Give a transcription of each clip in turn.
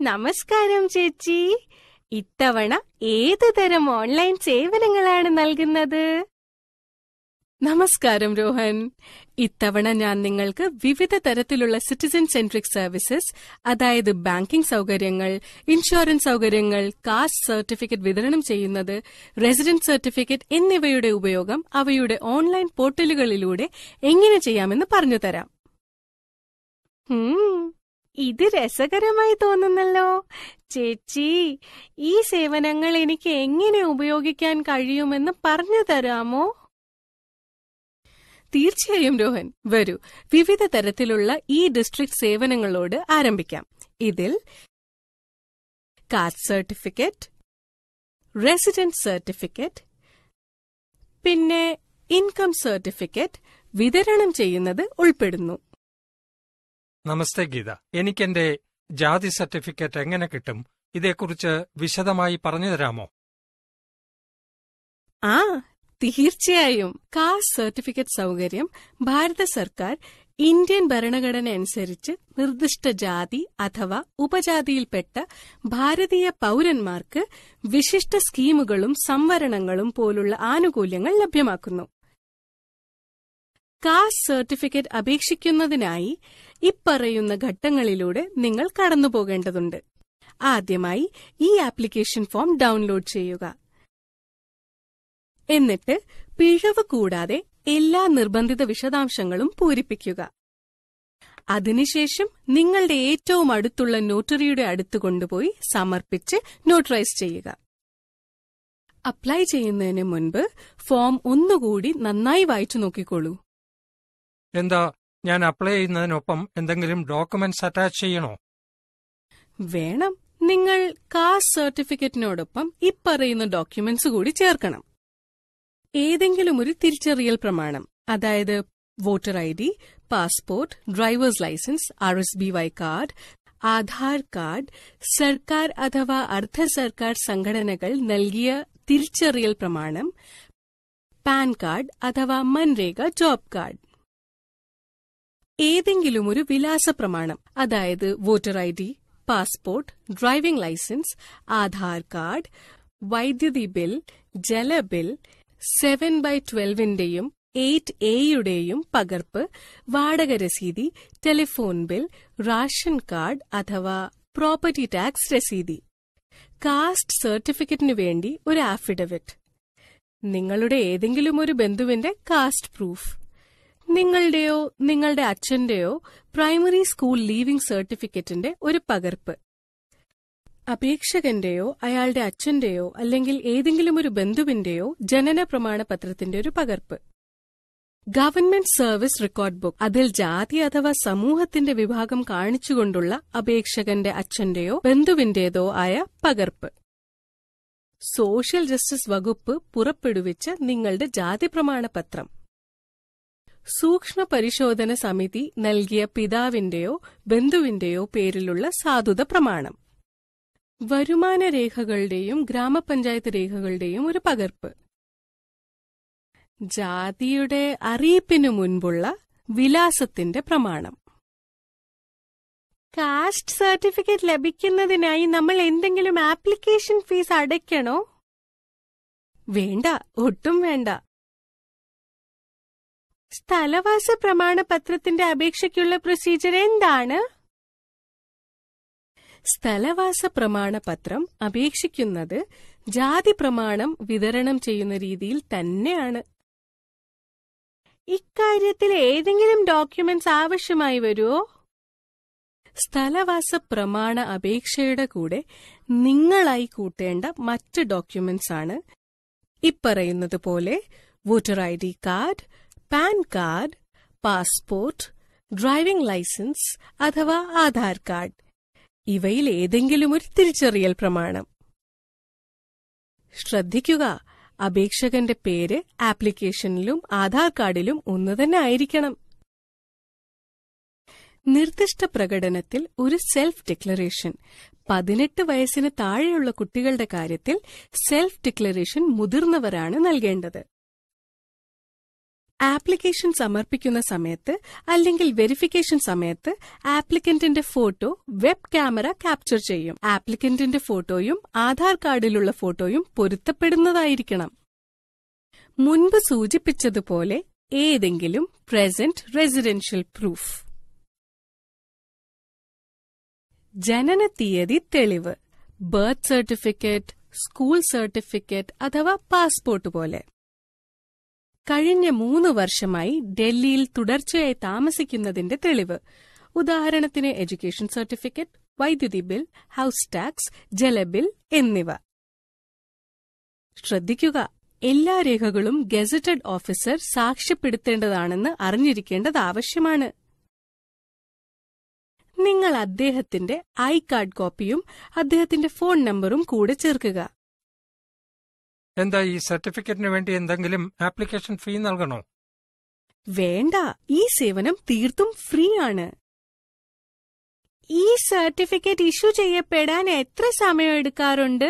നമസ്കാരം ചേച്ചി ഇത്തവണ ഏത് തരം ഓൺലൈൻ സേവനങ്ങളാണ് നൽകുന്നത് നമസ്കാരം രോഹൻ ഇത്തവണ ഞാൻ നിങ്ങൾക്ക് വിവിധ തരത്തിലുള്ള സിറ്റിസൺ സെൻട്രിക് സർവീസസ് അതായത് ബാങ്കിംഗ് സൗകര്യങ്ങൾ ഇൻഷുറൻസ് സൗകര്യങ്ങൾ കാസ്റ്റ് സർട്ടിഫിക്കറ്റ് വിതരണം ചെയ്യുന്നത് റെസിഡന്റ് സർട്ടിഫിക്കറ്റ് എന്നിവയുടെ ഉപയോഗം അവയുടെ ഓൺലൈൻ പോർട്ടലുകളിലൂടെ എങ്ങനെ ചെയ്യാമെന്ന് പറഞ്ഞു തരാം ഹും, ഇത് രസകരമായി തോന്നുന്നല്ലോ ചേച്ചി ഈ സേവനങ്ങൾ എനിക്ക് എങ്ങനെ ഉപയോഗിക്കാൻ കഴിയുമെന്ന് പറഞ്ഞു തരാമോ തീർച്ചയായും രോഹൻ വരൂ വിവിധ തരത്തിലുള്ള ഈ ഡിസ്ട്രിക്ട് സേവനങ്ങളോട് ആരംഭിക്കാം ഇതിൽ കാസ്റ്റ് സർട്ടിഫിക്കറ്റ് റെസിഡന്റ് സർട്ടിഫിക്കറ്റ് പിന്നെ ഇൻകം സർട്ടിഫിക്കറ്റ് വിതരണം ചെയ്യുന്നത് ഉൾപ്പെടുന്നു നമസ്തേ ഗീത എനിക്കെന്റെ ജാതി സർട്ടിഫിക്കറ്റ് എങ്ങനെ കിട്ടും ഇതേക്കുറിച്ച് വിശദമായി പറഞ്ഞു തരാമോ ആ തീർച്ചയായും കാസ്റ്റ് സർട്ടിഫിക്കറ്റ് സൗകര്യം ഭാരത സർക്കാർ ഇന്ത്യൻ ഭരണഘടന അനുസരിച്ച് നിർദ്ദിഷ്ട ജാതി അഥവാ ഉപജാതിയിൽപ്പെട്ട ഭാരതീയ പൗരന്മാർക്ക് വിശിഷ്ട സ്കീമുകളും സംവരണങ്ങളും പോലുള്ള ആനുകൂല്യങ്ങൾ ലഭ്യമാക്കുന്നു കാസ്റ്റ് സർട്ടിഫിക്കറ്റ് അപേക്ഷിക്കുന്നതിനായി ഇപ്പറയുന്ന ഘട്ടങ്ങളിലൂടെ നിങ്ങൾ കടന്നുപോകേണ്ടതുണ്ട് ആദ്യമായി ഈ ആപ്ലിക്കേഷൻ ഫോം ഡൗൺലോഡ് ചെയ്യുക എന്നിട്ട് പിഴവ് കൂടാതെ എല്ലാ നിർബന്ധിത വിശദാംശങ്ങളും പൂരിപ്പിക്കുക അതിനുശേഷം നിങ്ങളുടെ ഏറ്റവും അടുത്തുള്ള നോട്ടറിയുടെ അടുത്ത് കൊണ്ടുപോയി സമർപ്പിച്ച് നോട്ടറൈസ് ചെയ്യുക അപ്ലൈ ചെയ്യുന്നതിന് മുൻപ് ഫോം ഒന്നുകൂടി നന്നായി വായിച്ചു നോക്കിക്കോളൂ എന്താ ഞാൻ അപ്ലൈ ചെയ്യുന്നതിനൊപ്പം എന്തെങ്കിലും ഡോക്യുമെന്റ്സ് അറ്റാച്ച് ചെയ്യണോ വേണം നിങ്ങൾ കാസ്റ്റ് സർട്ടിഫിക്കറ്റിനോടൊപ്പം ഇപ്പറയുന്ന ഡോക്യുമെന്റ്സ് കൂടി ചേർക്കണം ഏതെങ്കിലും ഒരു തിരിച്ചറിയൽ പ്രമാണം അതായത് voter I D passport driver's licence R S B Y card Aadhaar card സർക്കാർ അഥവാ അർദ്ധ സർക്കാർ സംഘടനകൾ നൽകിയ തിരിച്ചറിയൽ പ്രമാണം പാൻ കാർഡ് അഥവാ മൻരേഗ ജോബ് കാർഡ് ഏതെങ്കിലും ഒരു വിലാസ പ്രമാണം അതായത് voter I D passport driving licence Aadhaar card വൈദ്യുതി ബിൽ ജലബിൽ സെവൻ ബൈ ട്വൽവിന്റെയും എയ്റ്റ് എയുടെയും പകർപ്പ് വാടക രസീതി ടെലിഫോൺ ബിൽ റേഷൻ കാർഡ് അഥവാ പ്രോപ്പർട്ടി ടാക്സ് രസീതി കാസ്റ്റ് സർട്ടിഫിക്കറ്റിനു വേണ്ടി ഒരു ആഫിഡവിറ്റ് നിങ്ങളുടെ ഏതെങ്കിലും ഒരു ബന്ധുവിന്റെ കാസ്റ്റ് പ്രൂഫ് നിങ്ങളുടെയോ നിങ്ങളുടെ അച്ഛന്റെയോ പ്രൈമറി സ്കൂൾ ലീവിംഗ് സർട്ടിഫിക്കറ്റിന്റെ ഒരു പകർപ്പ് അപേക്ഷകന്റെയോ അയാളുടെ അച്ഛന്റെയോ അല്ലെങ്കിൽ ഏതെങ്കിലും ഒരു ബന്ധുവിന്റെയോ ജനന പ്രമാണപത്രത്തിന്റെ ഒരു പകർപ്പ് ഗവൺമെന്റ് സർവീസ് റെക്കോർഡ് ബുക്ക് അതിൽ ജാതി അഥവാ സമൂഹത്തിന്റെ വിഭാഗം കാണിച്ചുകൊണ്ടുള്ള അപേക്ഷകന്റെ അച്ഛന്റെയോ ബന്ധുവിന്റേതോ ആയ പകർപ്പ് സോഷ്യൽ ജസ്റ്റിസ് വകുപ്പ് പുറപ്പെടുവിച്ച നിങ്ങളുടെ ജാതി പ്രമാണപത്രം സൂക്ഷ്മ പരിശോധന സമിതി നൽകിയ പിതാവിന്റെയോ ബന്ധുവിന്റെയോ പേരിലുള്ള സാധുത പ്രമാണം വരുമാന രേഖകളുടെയും ഗ്രാമപഞ്ചായത്ത് രേഖകളുടെയും ഒരു പകർപ്പ് ജാതിയുടെ അറിയിപ്പിനു മുൻപുള്ള വിലാസത്തിന്റെ പ്രമാണം കാസ്റ്റ് സർട്ടിഫിക്കറ്റ് ലഭിക്കുന്നതിനായി നമ്മൾ എന്തെങ്കിലും ആപ്ലിക്കേഷൻ ഫീസ് അടയ്ക്കണോ വേണ്ട ഒട്ടും വേണ്ട സ്ഥലവാസ പ്രമാണപത്രത്തിന്റെ അപേക്ഷയ്ക്കുള്ള പ്രൊസീജിയർ എന്താണ് സ്ഥലവാസ പ്രമാണപത്രം അപേക്ഷിക്കുന്നത് ജാതി പ്രമാണം വിതരണം ചെയ്യുന്ന രീതിയിൽ തന്നെയാണ് ഇക്കാര്യത്തിൽ ഏതെങ്കിലും ഡോക്യുമെന്റ്സ് ആവശ്യമായി വരുമോ സ്ഥലവാസ പ്രമാണ അപേക്ഷയുടെ കൂടെ നിങ്ങളായി കൂട്ടേണ്ട മറ്റ് ഡോക്യുമെന്റ്സ് ആണ് ഇപ്പറയുന്നത് പോലെ voter I D card PAN card passport driving licence അഥവാ ആധാർ കാർഡ് ഇവയിൽ ഏതെങ്കിലും ഒരു തിരിച്ചറിയൽ പ്രമാണം ശ്രദ്ധിക്കുക അപേക്ഷകന്റെ പേര് ആപ്ലിക്കേഷനിലും ആധാർ കാർഡിലും ഒന്ന് തന്നെ ആയിരിക്കണം നിർദ്ദിഷ്ട പ്രകടനത്തിൽ ഒരു സെൽഫ് ഡിക്ലറേഷൻ പതിനെട്ട് വയസ്സിന് താഴെയുള്ള കുട്ടികളുടെ കാര്യത്തിൽ സെൽഫ് ഡിക്ലറേഷൻ മുതിർന്നവരാണ് നൽകേണ്ടത് ആപ്ലിക്കേഷൻ സമർപ്പിക്കുന്ന സമയത്ത് അല്ലെങ്കിൽ വെരിഫിക്കേഷൻ സമയത്ത് ആപ്ലിക്കന്റിന്റെ ഫോട്ടോ വെബ് ക്യാമറ ക്യാപ്ചർ ചെയ്യും ആപ്ലിക്കന്റിന്റെ ഫോട്ടോയും ആധാർ കാർഡിലുള്ള ഫോട്ടോയും പൊരുത്തപ്പെടുന്നതായിരിക്കണം മുൻപ് സൂചിപ്പിച്ചതുപോലെ ഏതെങ്കിലും പ്രസന്റ് റെസിഡൻഷ്യൽ പ്രൂഫ് ജനന തീയതി തെളിവ് ബർത്ത് സർട്ടിഫിക്കറ്റ് സ്കൂൾ സർട്ടിഫിക്കറ്റ് അഥവാ പാസ്പോർട്ട് പോലെ കഴിഞ്ഞ മൂന്ന് വർഷമായി ഡൽഹിയിൽ തുടർച്ചയായി താമസിക്കുന്നതിന്റെ തെളിവ് ഉദാഹരണത്തിന് എഡ്യൂക്കേഷൻ സർട്ടിഫിക്കറ്റ് വൈദ്യുതി ബിൽ ഹൌസ് ടാക്സ് ജലബിൽ എന്നിവ ശ്രദ്ധിക്കുക എല്ലാ രേഖകളും ഗസറ്റഡ് ഓഫീസർ സാക്ഷ്യപ്പെടുത്തേണ്ടതാണെന്ന് അറിഞ്ഞിരിക്കേണ്ടത് ആവശ്യമാണ് നിങ്ങൾ അദ്ദേഹത്തിന്റെ ഐ കാർഡ് കോപ്പിയും അദ്ദേഹത്തിന്റെ ഫോൺ നമ്പറും കൂടെ ചേർക്കുക എന്താ ഈ സർട്ടിഫിക്കറ്റിന് വേണ്ടി എന്തെങ്കിലും ആപ്ലിക്കേഷൻ ഫീ നൽകണോ വേണ്ട ഈ സേവനം തീർത്തും ഫ്രീ ആണ് ഈ സർട്ടിഫിക്കറ്റ് ഇഷ്യൂ ചെയ്യപ്പെടാൻ എത്ര സമയം എടുക്കാറുണ്ട്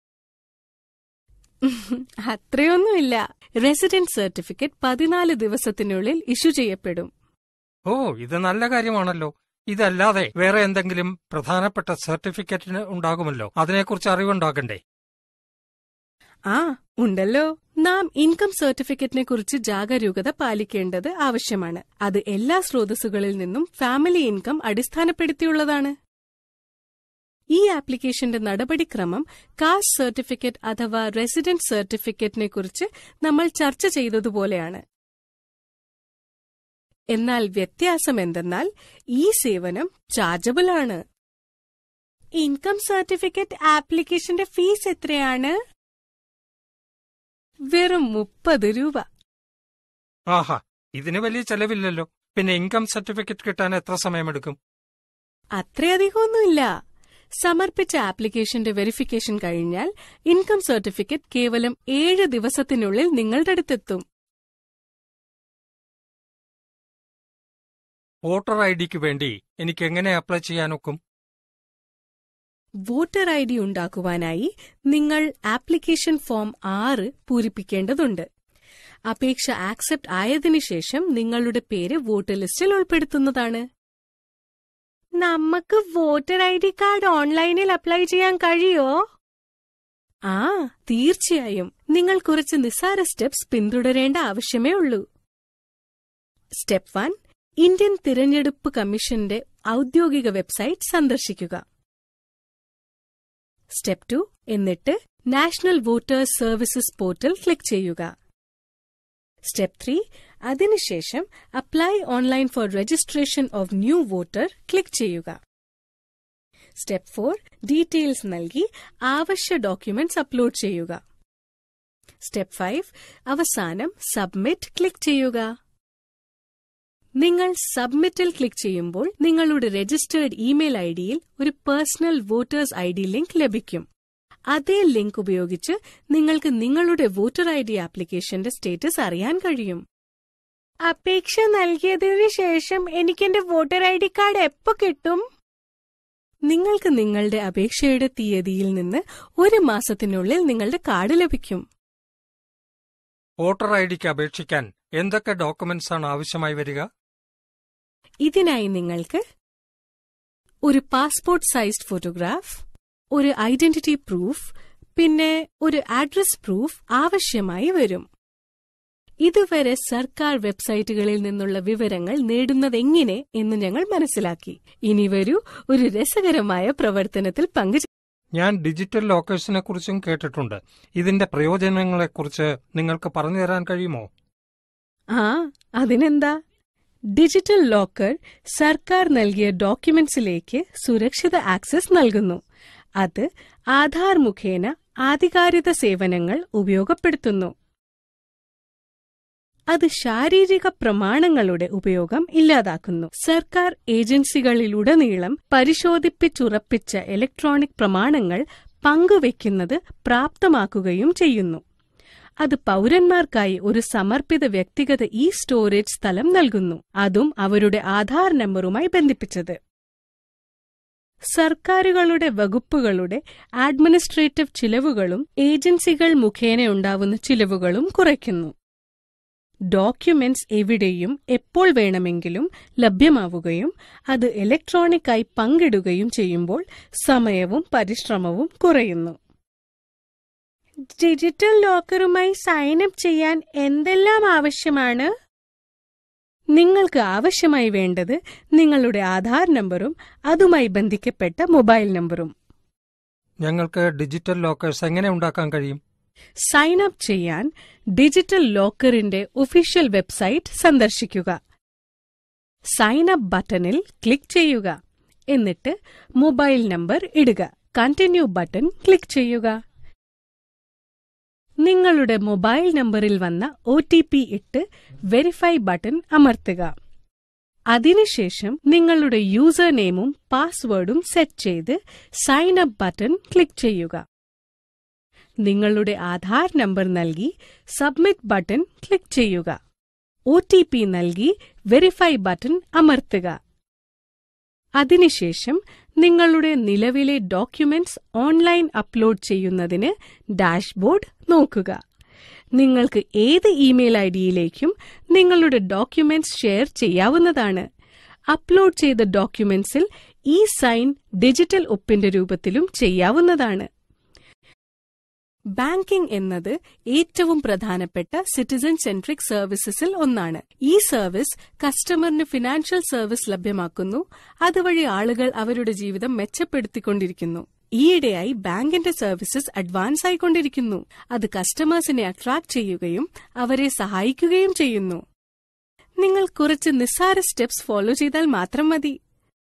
അത്രയൊന്നുമില്ല റെസിഡന്റ് സർട്ടിഫിക്കറ്റ് പതിനാല് ദിവസത്തിനുള്ളിൽ ഇഷ്യൂ ചെയ്യപ്പെടും ഓ ഇത് നല്ല കാര്യമാണല്ലോ ഇതല്ലാതെ വേറെ എന്തെങ്കിലും പ്രധാനപ്പെട്ട സർട്ടിഫിക്കറ്റിന് ഉണ്ടാകുമല്ലോ അതിനെക്കുറിച്ച് അറിവുണ്ടാകണ്ടേ ആ ഉണ്ടല്ലോ നാം ഇൻകം സർട്ടിഫിക്കറ്റിനെ കുറിച്ച് ജാഗരൂകത പാലിക്കേണ്ടത് ആവശ്യമാണ് അത് എല്ലാ സ്രോതസ്സുകളിൽ നിന്നും ഫാമിലി ഇൻകം അടിസ്ഥാനപ്പെടുത്തിയുള്ളതാണ് ഈ ആപ്ലിക്കേഷന്റെ നടപടിക്രമം കാസ്റ്റ് സർട്ടിഫിക്കറ്റ് അഥവാ റെസിഡന്റ് സർട്ടിഫിക്കറ്റിനെ കുറിച്ച് നമ്മൾ ചർച്ച ചെയ്തതുപോലെയാണ് എന്നാൽ വ്യത്യാസം എന്തെന്നാൽ ഈ സേവനം ചാർജബിൾ ആണ് ഇൻകം സർട്ടിഫിക്കറ്റ് ആപ്ലിക്കേഷന്റെ ഫീസ് എത്രയാണ് വെറും മുപ്പത് രൂപ ആഹാ ഇതിന് വലിയ ചെലവില്ലല്ലോ പിന്നെ ഇൻകം സർട്ടിഫിക്കറ്റ് കിട്ടാൻ എത്ര സമയമെടുക്കും അത്രയധികമൊന്നുമില്ല സമർപ്പിച്ച ആപ്ലിക്കേഷന്റെ വെരിഫിക്കേഷൻ കഴിഞ്ഞാൽ ഇൻകം സർട്ടിഫിക്കറ്റ് കേവലം ഏഴ് ദിവസത്തിനുള്ളിൽ നിങ്ങളുടെ അടുത്തെത്തും വോട്ടർ ഐ ഡിക്ക് വേണ്ടി എനിക്ക് എങ്ങനെ അപ്ലൈ ചെയ്യാനൊക്കും വോട്ടർ ഐ ഡി ഉണ്ടാക്കുവാനായി നിങ്ങൾ ആപ്ലിക്കേഷൻ ഫോം ആറ് പൂരിപ്പിക്കേണ്ടതുണ്ട് അപേക്ഷ ആക്സെപ്റ്റ് ആയതിനു ശേഷം നിങ്ങളുടെ പേര് വോട്ടർ ലിസ്റ്റിൽ ഉൾപ്പെടുത്തുന്നതാണ് നമുക്ക് വോട്ടർ ഐ ഡി കാർഡ് ഓൺലൈനിൽ അപ്ലൈ ചെയ്യാൻ കഴിയോ ആ തീർച്ചയായും നിങ്ങൾ കുറച്ച് നിസ്സാര സ്റ്റെപ്സ് പിന്തുടരേണ്ട ആവശ്യമേ ഉള്ളൂ സ്റ്റെപ്പ് വൺ ഇന്ത്യൻ തിരഞ്ഞെടുപ്പ് കമ്മീഷന്റെ ഔദ്യോഗിക വെബ്സൈറ്റ് സന്ദർശിക്കുക സ്റ്റെപ്പ് ടു എന്നിട്ട് national voters services portal click ചെയ്യുക സ്റ്റെപ്പ് ത്രീ അതിനുശേഷം apply online for registration of new voter click ചെയ്യുക സ്റ്റെപ്പ് ഫോർ ഡീറ്റെയിൽസ് നൽകി ആവശ്യ ഡോക്യുമെന്റ്സ് അപ്ലോഡ് ചെയ്യുക സ്റ്റെപ്പ് ഫൈവ് അവസാനം സബ്മിറ്റ് ക്ലിക്ക് ചെയ്യുക നിങ്ങൾ സബ്മിറ്റിൽ ക്ലിക്ക് ചെയ്യുമ്പോൾ നിങ്ങളുടെ രജിസ്റ്റേർഡ് ഇമെയിൽ ഐ ഡിയിൽ ഒരു personal voters I D link ലഭിക്കും അതേ ലിങ്ക് ഉപയോഗിച്ച് നിങ്ങൾക്ക് നിങ്ങളുടെ വോട്ടർ ഐ ഡി ആപ്ലിക്കേഷന്റെ സ്റ്റേറ്റസ് അറിയാൻ കഴിയും അപേക്ഷ നൽകിയതിനു ശേഷം എനിക്ക് എന്റെ വോട്ടർ ഐ ഡി കാർഡ് എപ്പോ കിട്ടും നിങ്ങൾക്ക് നിങ്ങളുടെ അപേക്ഷയുടെ തീയതിയിൽ നിന്ന് ഒരു മാസത്തിനുള്ളിൽ നിങ്ങളുടെ കാർഡ് ലഭിക്കും വോട്ടർ ഐ ഡിക്ക് അപേക്ഷിക്കാൻ എന്തൊക്കെ ഡോക്യുമെന്റ്സ് ആണ് ആവശ്യമായി വരിക ഇതിനായി നിങ്ങൾക്ക് ഒരു പാസ്പോർട്ട് സൈസ്ഡ് ഫോട്ടോഗ്രാഫ് ഒരു ഐഡന്റിറ്റി പ്രൂഫ് പിന്നെ ഒരു അഡ്രസ് പ്രൂഫ് ആവശ്യമായി വരും ഇതുവരെ സർക്കാർ വെബ്സൈറ്റുകളിൽ നിന്നുള്ള വിവരങ്ങൾ നേടുന്നതെങ്ങനെ എന്ന് ഞങ്ങൾ മനസ്സിലാക്കി ഇനി വരൂ ഒരു രസകരമായ പ്രവർത്തനത്തിൽ പങ്കു ഞാൻ ഡിജിറ്റൽ ലോക്കേഴ്സിനെ കുറിച്ചും കേട്ടിട്ടുണ്ട് ഇതിന്റെ പ്രയോജനങ്ങളെക്കുറിച്ച് നിങ്ങൾക്ക് പറഞ്ഞു തരാൻ കഴിയുമോ ആ അതിനെന്താ ഡിജിറ്റൽ ലോക്കർ സർക്കാർ നൽകിയ ഡോക്യുമെന്റ്സിലേക്ക് സുരക്ഷിത ആക്സസ് നൽകുന്നു അത് ആധാർ മുഖേന ആധികാരിക സേവനങ്ങൾ ഉപയോഗപ്പെടുത്തുന്നു അത് ശാരീരിക പ്രമാണങ്ങളുടെ ഉപയോഗം ഇല്ലാതാക്കുന്നു സർക്കാർ ഏജൻസികളിലുടനീളം പരിശോധിപ്പിച്ചുറപ്പിച്ച ഇലക്ട്രോണിക് പ്രമാണങ്ങൾ പങ്കുവയ്ക്കുന്നത് പ്രാപ്തമാക്കുകയും ചെയ്യുന്നു അത് പൗരന്മാർക്കായി ഒരു സമർപ്പിത വ്യക്തിഗത ഇ സ്റ്റോറേജ് സ്ഥലം നൽകുന്നു അതും അവരുടെ ആധാർ നമ്പറുമായി ബന്ധിപ്പിച്ചത് സർക്കാരുകളുടെ വകുപ്പുകളുടെ അഡ്മിനിസ്ട്രേറ്റീവ് ചിലവുകളും ഏജൻസികൾ മുഖേന ഉണ്ടാവുന്ന ചിലവുകളും കുറയ്ക്കുന്നു ഡോക്യുമെന്റ്സ് എവിടെയും എപ്പോൾ വേണമെങ്കിലും ലഭ്യമാവുകയും അത് ഇലക്ട്രോണിക്കായി പങ്കിടുകയും ചെയ്യുമ്പോൾ സമയവും പരിശ്രമവും കുറയുന്നു ഡിജിറ്റൽ ലോക്കറുമായി സൈൻ അപ്പ് ചെയ്യാൻ എന്തെല്ലാം ആവശ്യമാണ് നിങ്ങൾക്ക് ആവശ്യമായി വേണ്ടത് നിങ്ങളുടെ ആധാർ നമ്പറും അതുമായി ബന്ധിക്കപ്പെട്ട മൊബൈൽ നമ്പറും ഞങ്ങൾക്ക് ഡിജിറ്റൽ ലോക്കേഴ്സ് എങ്ങനെ ഉണ്ടാക്കാൻ കഴിയും സൈൻ അപ്പ് ചെയ്യാൻ ഡിജിറ്റൽ ലോക്കറിന്റെ ഒഫീഷ്യൽ വെബ്സൈറ്റ് സന്ദർശിക്കുക സൈൻ അപ്പ് ബട്ടണിൽ ക്ലിക്ക് ചെയ്യുക എന്നിട്ട് മൊബൈൽ നമ്പർ ഇടുക കണ്ടിന്യൂ ബട്ടൺ ക്ലിക്ക് ചെയ്യുക നിങ്ങളുടെ മൊബൈൽ നമ്പറിൽ വന്ന ഒ ടി പി ഇട്ട് വെരിഫൈ ബട്ടൺ അമർത്തുക അതിനുശേഷം നിങ്ങളുടെ യൂസർ നെയിമും പാസ്വേഡും സെറ്റ് ചെയ്ത് സൈൻ അപ്പ് ബട്ടൺ ക്ലിക്ക് ചെയ്യുക നിങ്ങളുടെ ആധാർ നമ്പർ നൽകി സബ്മിറ്റ് ബട്ടൺ ക്ലിക്ക് ചെയ്യുക ഒ ടി പി നൽകി വെരിഫൈ ബട്ടൺ അമർത്തുക അതിനുശേഷം നിങ്ങളുടെ നിലവിലെ ഡോക്യുമെന്റ്സ് ഓൺലൈൻ അപ്ലോഡ് ചെയ്യുന്നതിന് ഡാഷ്ബോർഡ് നോക്കുക നിങ്ങൾക്ക് ഏത് ഇമെയിൽ ഐ ഡിയിലേക്കും നിങ്ങളുടെ ഡോക്യുമെന്റ്സ് ഷെയർ ചെയ്യാവുന്നതാണ് അപ്ലോഡ് ചെയ്ത ഡോക്യുമെന്റ്സിൽ ഈ സൈൻ ഡിജിറ്റൽ ഒപ്പിന്റെ രൂപത്തിലും ചെയ്യാവുന്നതാണ് ബാങ്കിംഗ് എന്നത് ഏറ്റവും പ്രധാനപ്പെട്ട സിറ്റിസൺ സെൻട്രിക് സർവീസസിൽ ഒന്നാണ് ഈ സർവീസ് കസ്റ്റമറിന് ഫിനാൻഷ്യൽ സർവീസ് ലഭ്യമാക്കുന്നു അതുവഴി ആളുകൾ അവരുടെ ജീവിതം മെച്ചപ്പെടുത്തിക്കൊണ്ടിരിക്കുന്നു ഈയിടെയായി ബാങ്കിന്റെ സർവീസസ് അഡ്വാൻസ് ആയിക്കൊണ്ടിരിക്കുന്നു അത് കസ്റ്റമേഴ്സിനെ അട്രാക്ട് ചെയ്യുകയും അവരെ സഹായിക്കുകയും ചെയ്യുന്നു നിങ്ങൾ കുറച്ച് നിസ്സാര സ്റ്റെപ്സ് ഫോളോ ചെയ്താൽ മാത്രം മതി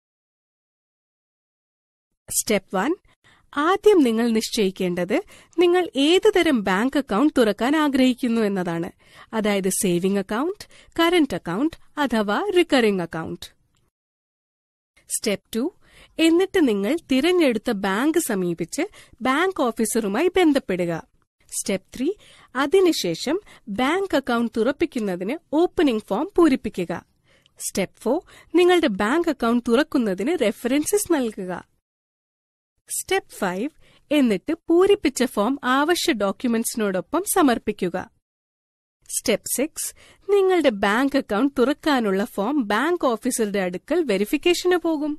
സ്റ്റെപ്പ് വൺ ആദ്യം നിങ്ങൾ നിശ്ചയിക്കേണ്ടത് നിങ്ങൾ ഏതുതരം ബാങ്ക് അക്കൗണ്ട് തുറക്കാൻ ആഗ്രഹിക്കുന്നു എന്നതാണ് അതായത് സേവിംഗ് അക്കൗണ്ട് കറന്റ് അക്കൗണ്ട് അഥവാ റിക്കറിംഗ് അക്കൗണ്ട് സ്റ്റെപ്പ് ടു എന്നിട്ട് നിങ്ങൾ തിരഞ്ഞെടുത്ത ബാങ്ക് സമീപിച്ച് ബാങ്ക് ഓഫീസറുമായി ബന്ധപ്പെടുക സ്റ്റെപ്പ് ത്രീ അതിനുശേഷം ബാങ്ക് അക്കൗണ്ട് തുറപ്പിക്കുന്നതിന് ഓപ്പണിംഗ് ഫോം പൂരിപ്പിക്കുക സ്റ്റെപ്പ് ഫോർ നിങ്ങളുടെ ബാങ്ക് അക്കൗണ്ട് തുറക്കുന്നതിന് റെഫറൻസസ് നൽകുക സ്റ്റെപ്പ് ഫൈവ് എന്നിട്ട് പൂരിപ്പിച്ച ഫോം ആവശ്യ ഡോക്യുമെന്റ്സിനോടൊപ്പം സമർപ്പിക്കുക സ്റ്റെപ്പ് സിക്സ് നിങ്ങളുടെ ബാങ്ക് അക്കൗണ്ട് തുറക്കാനുള്ള ഫോം ബാങ്ക് ഓഫീസറുടെ അടുക്കൽ വെരിഫിക്കേഷന് പോകും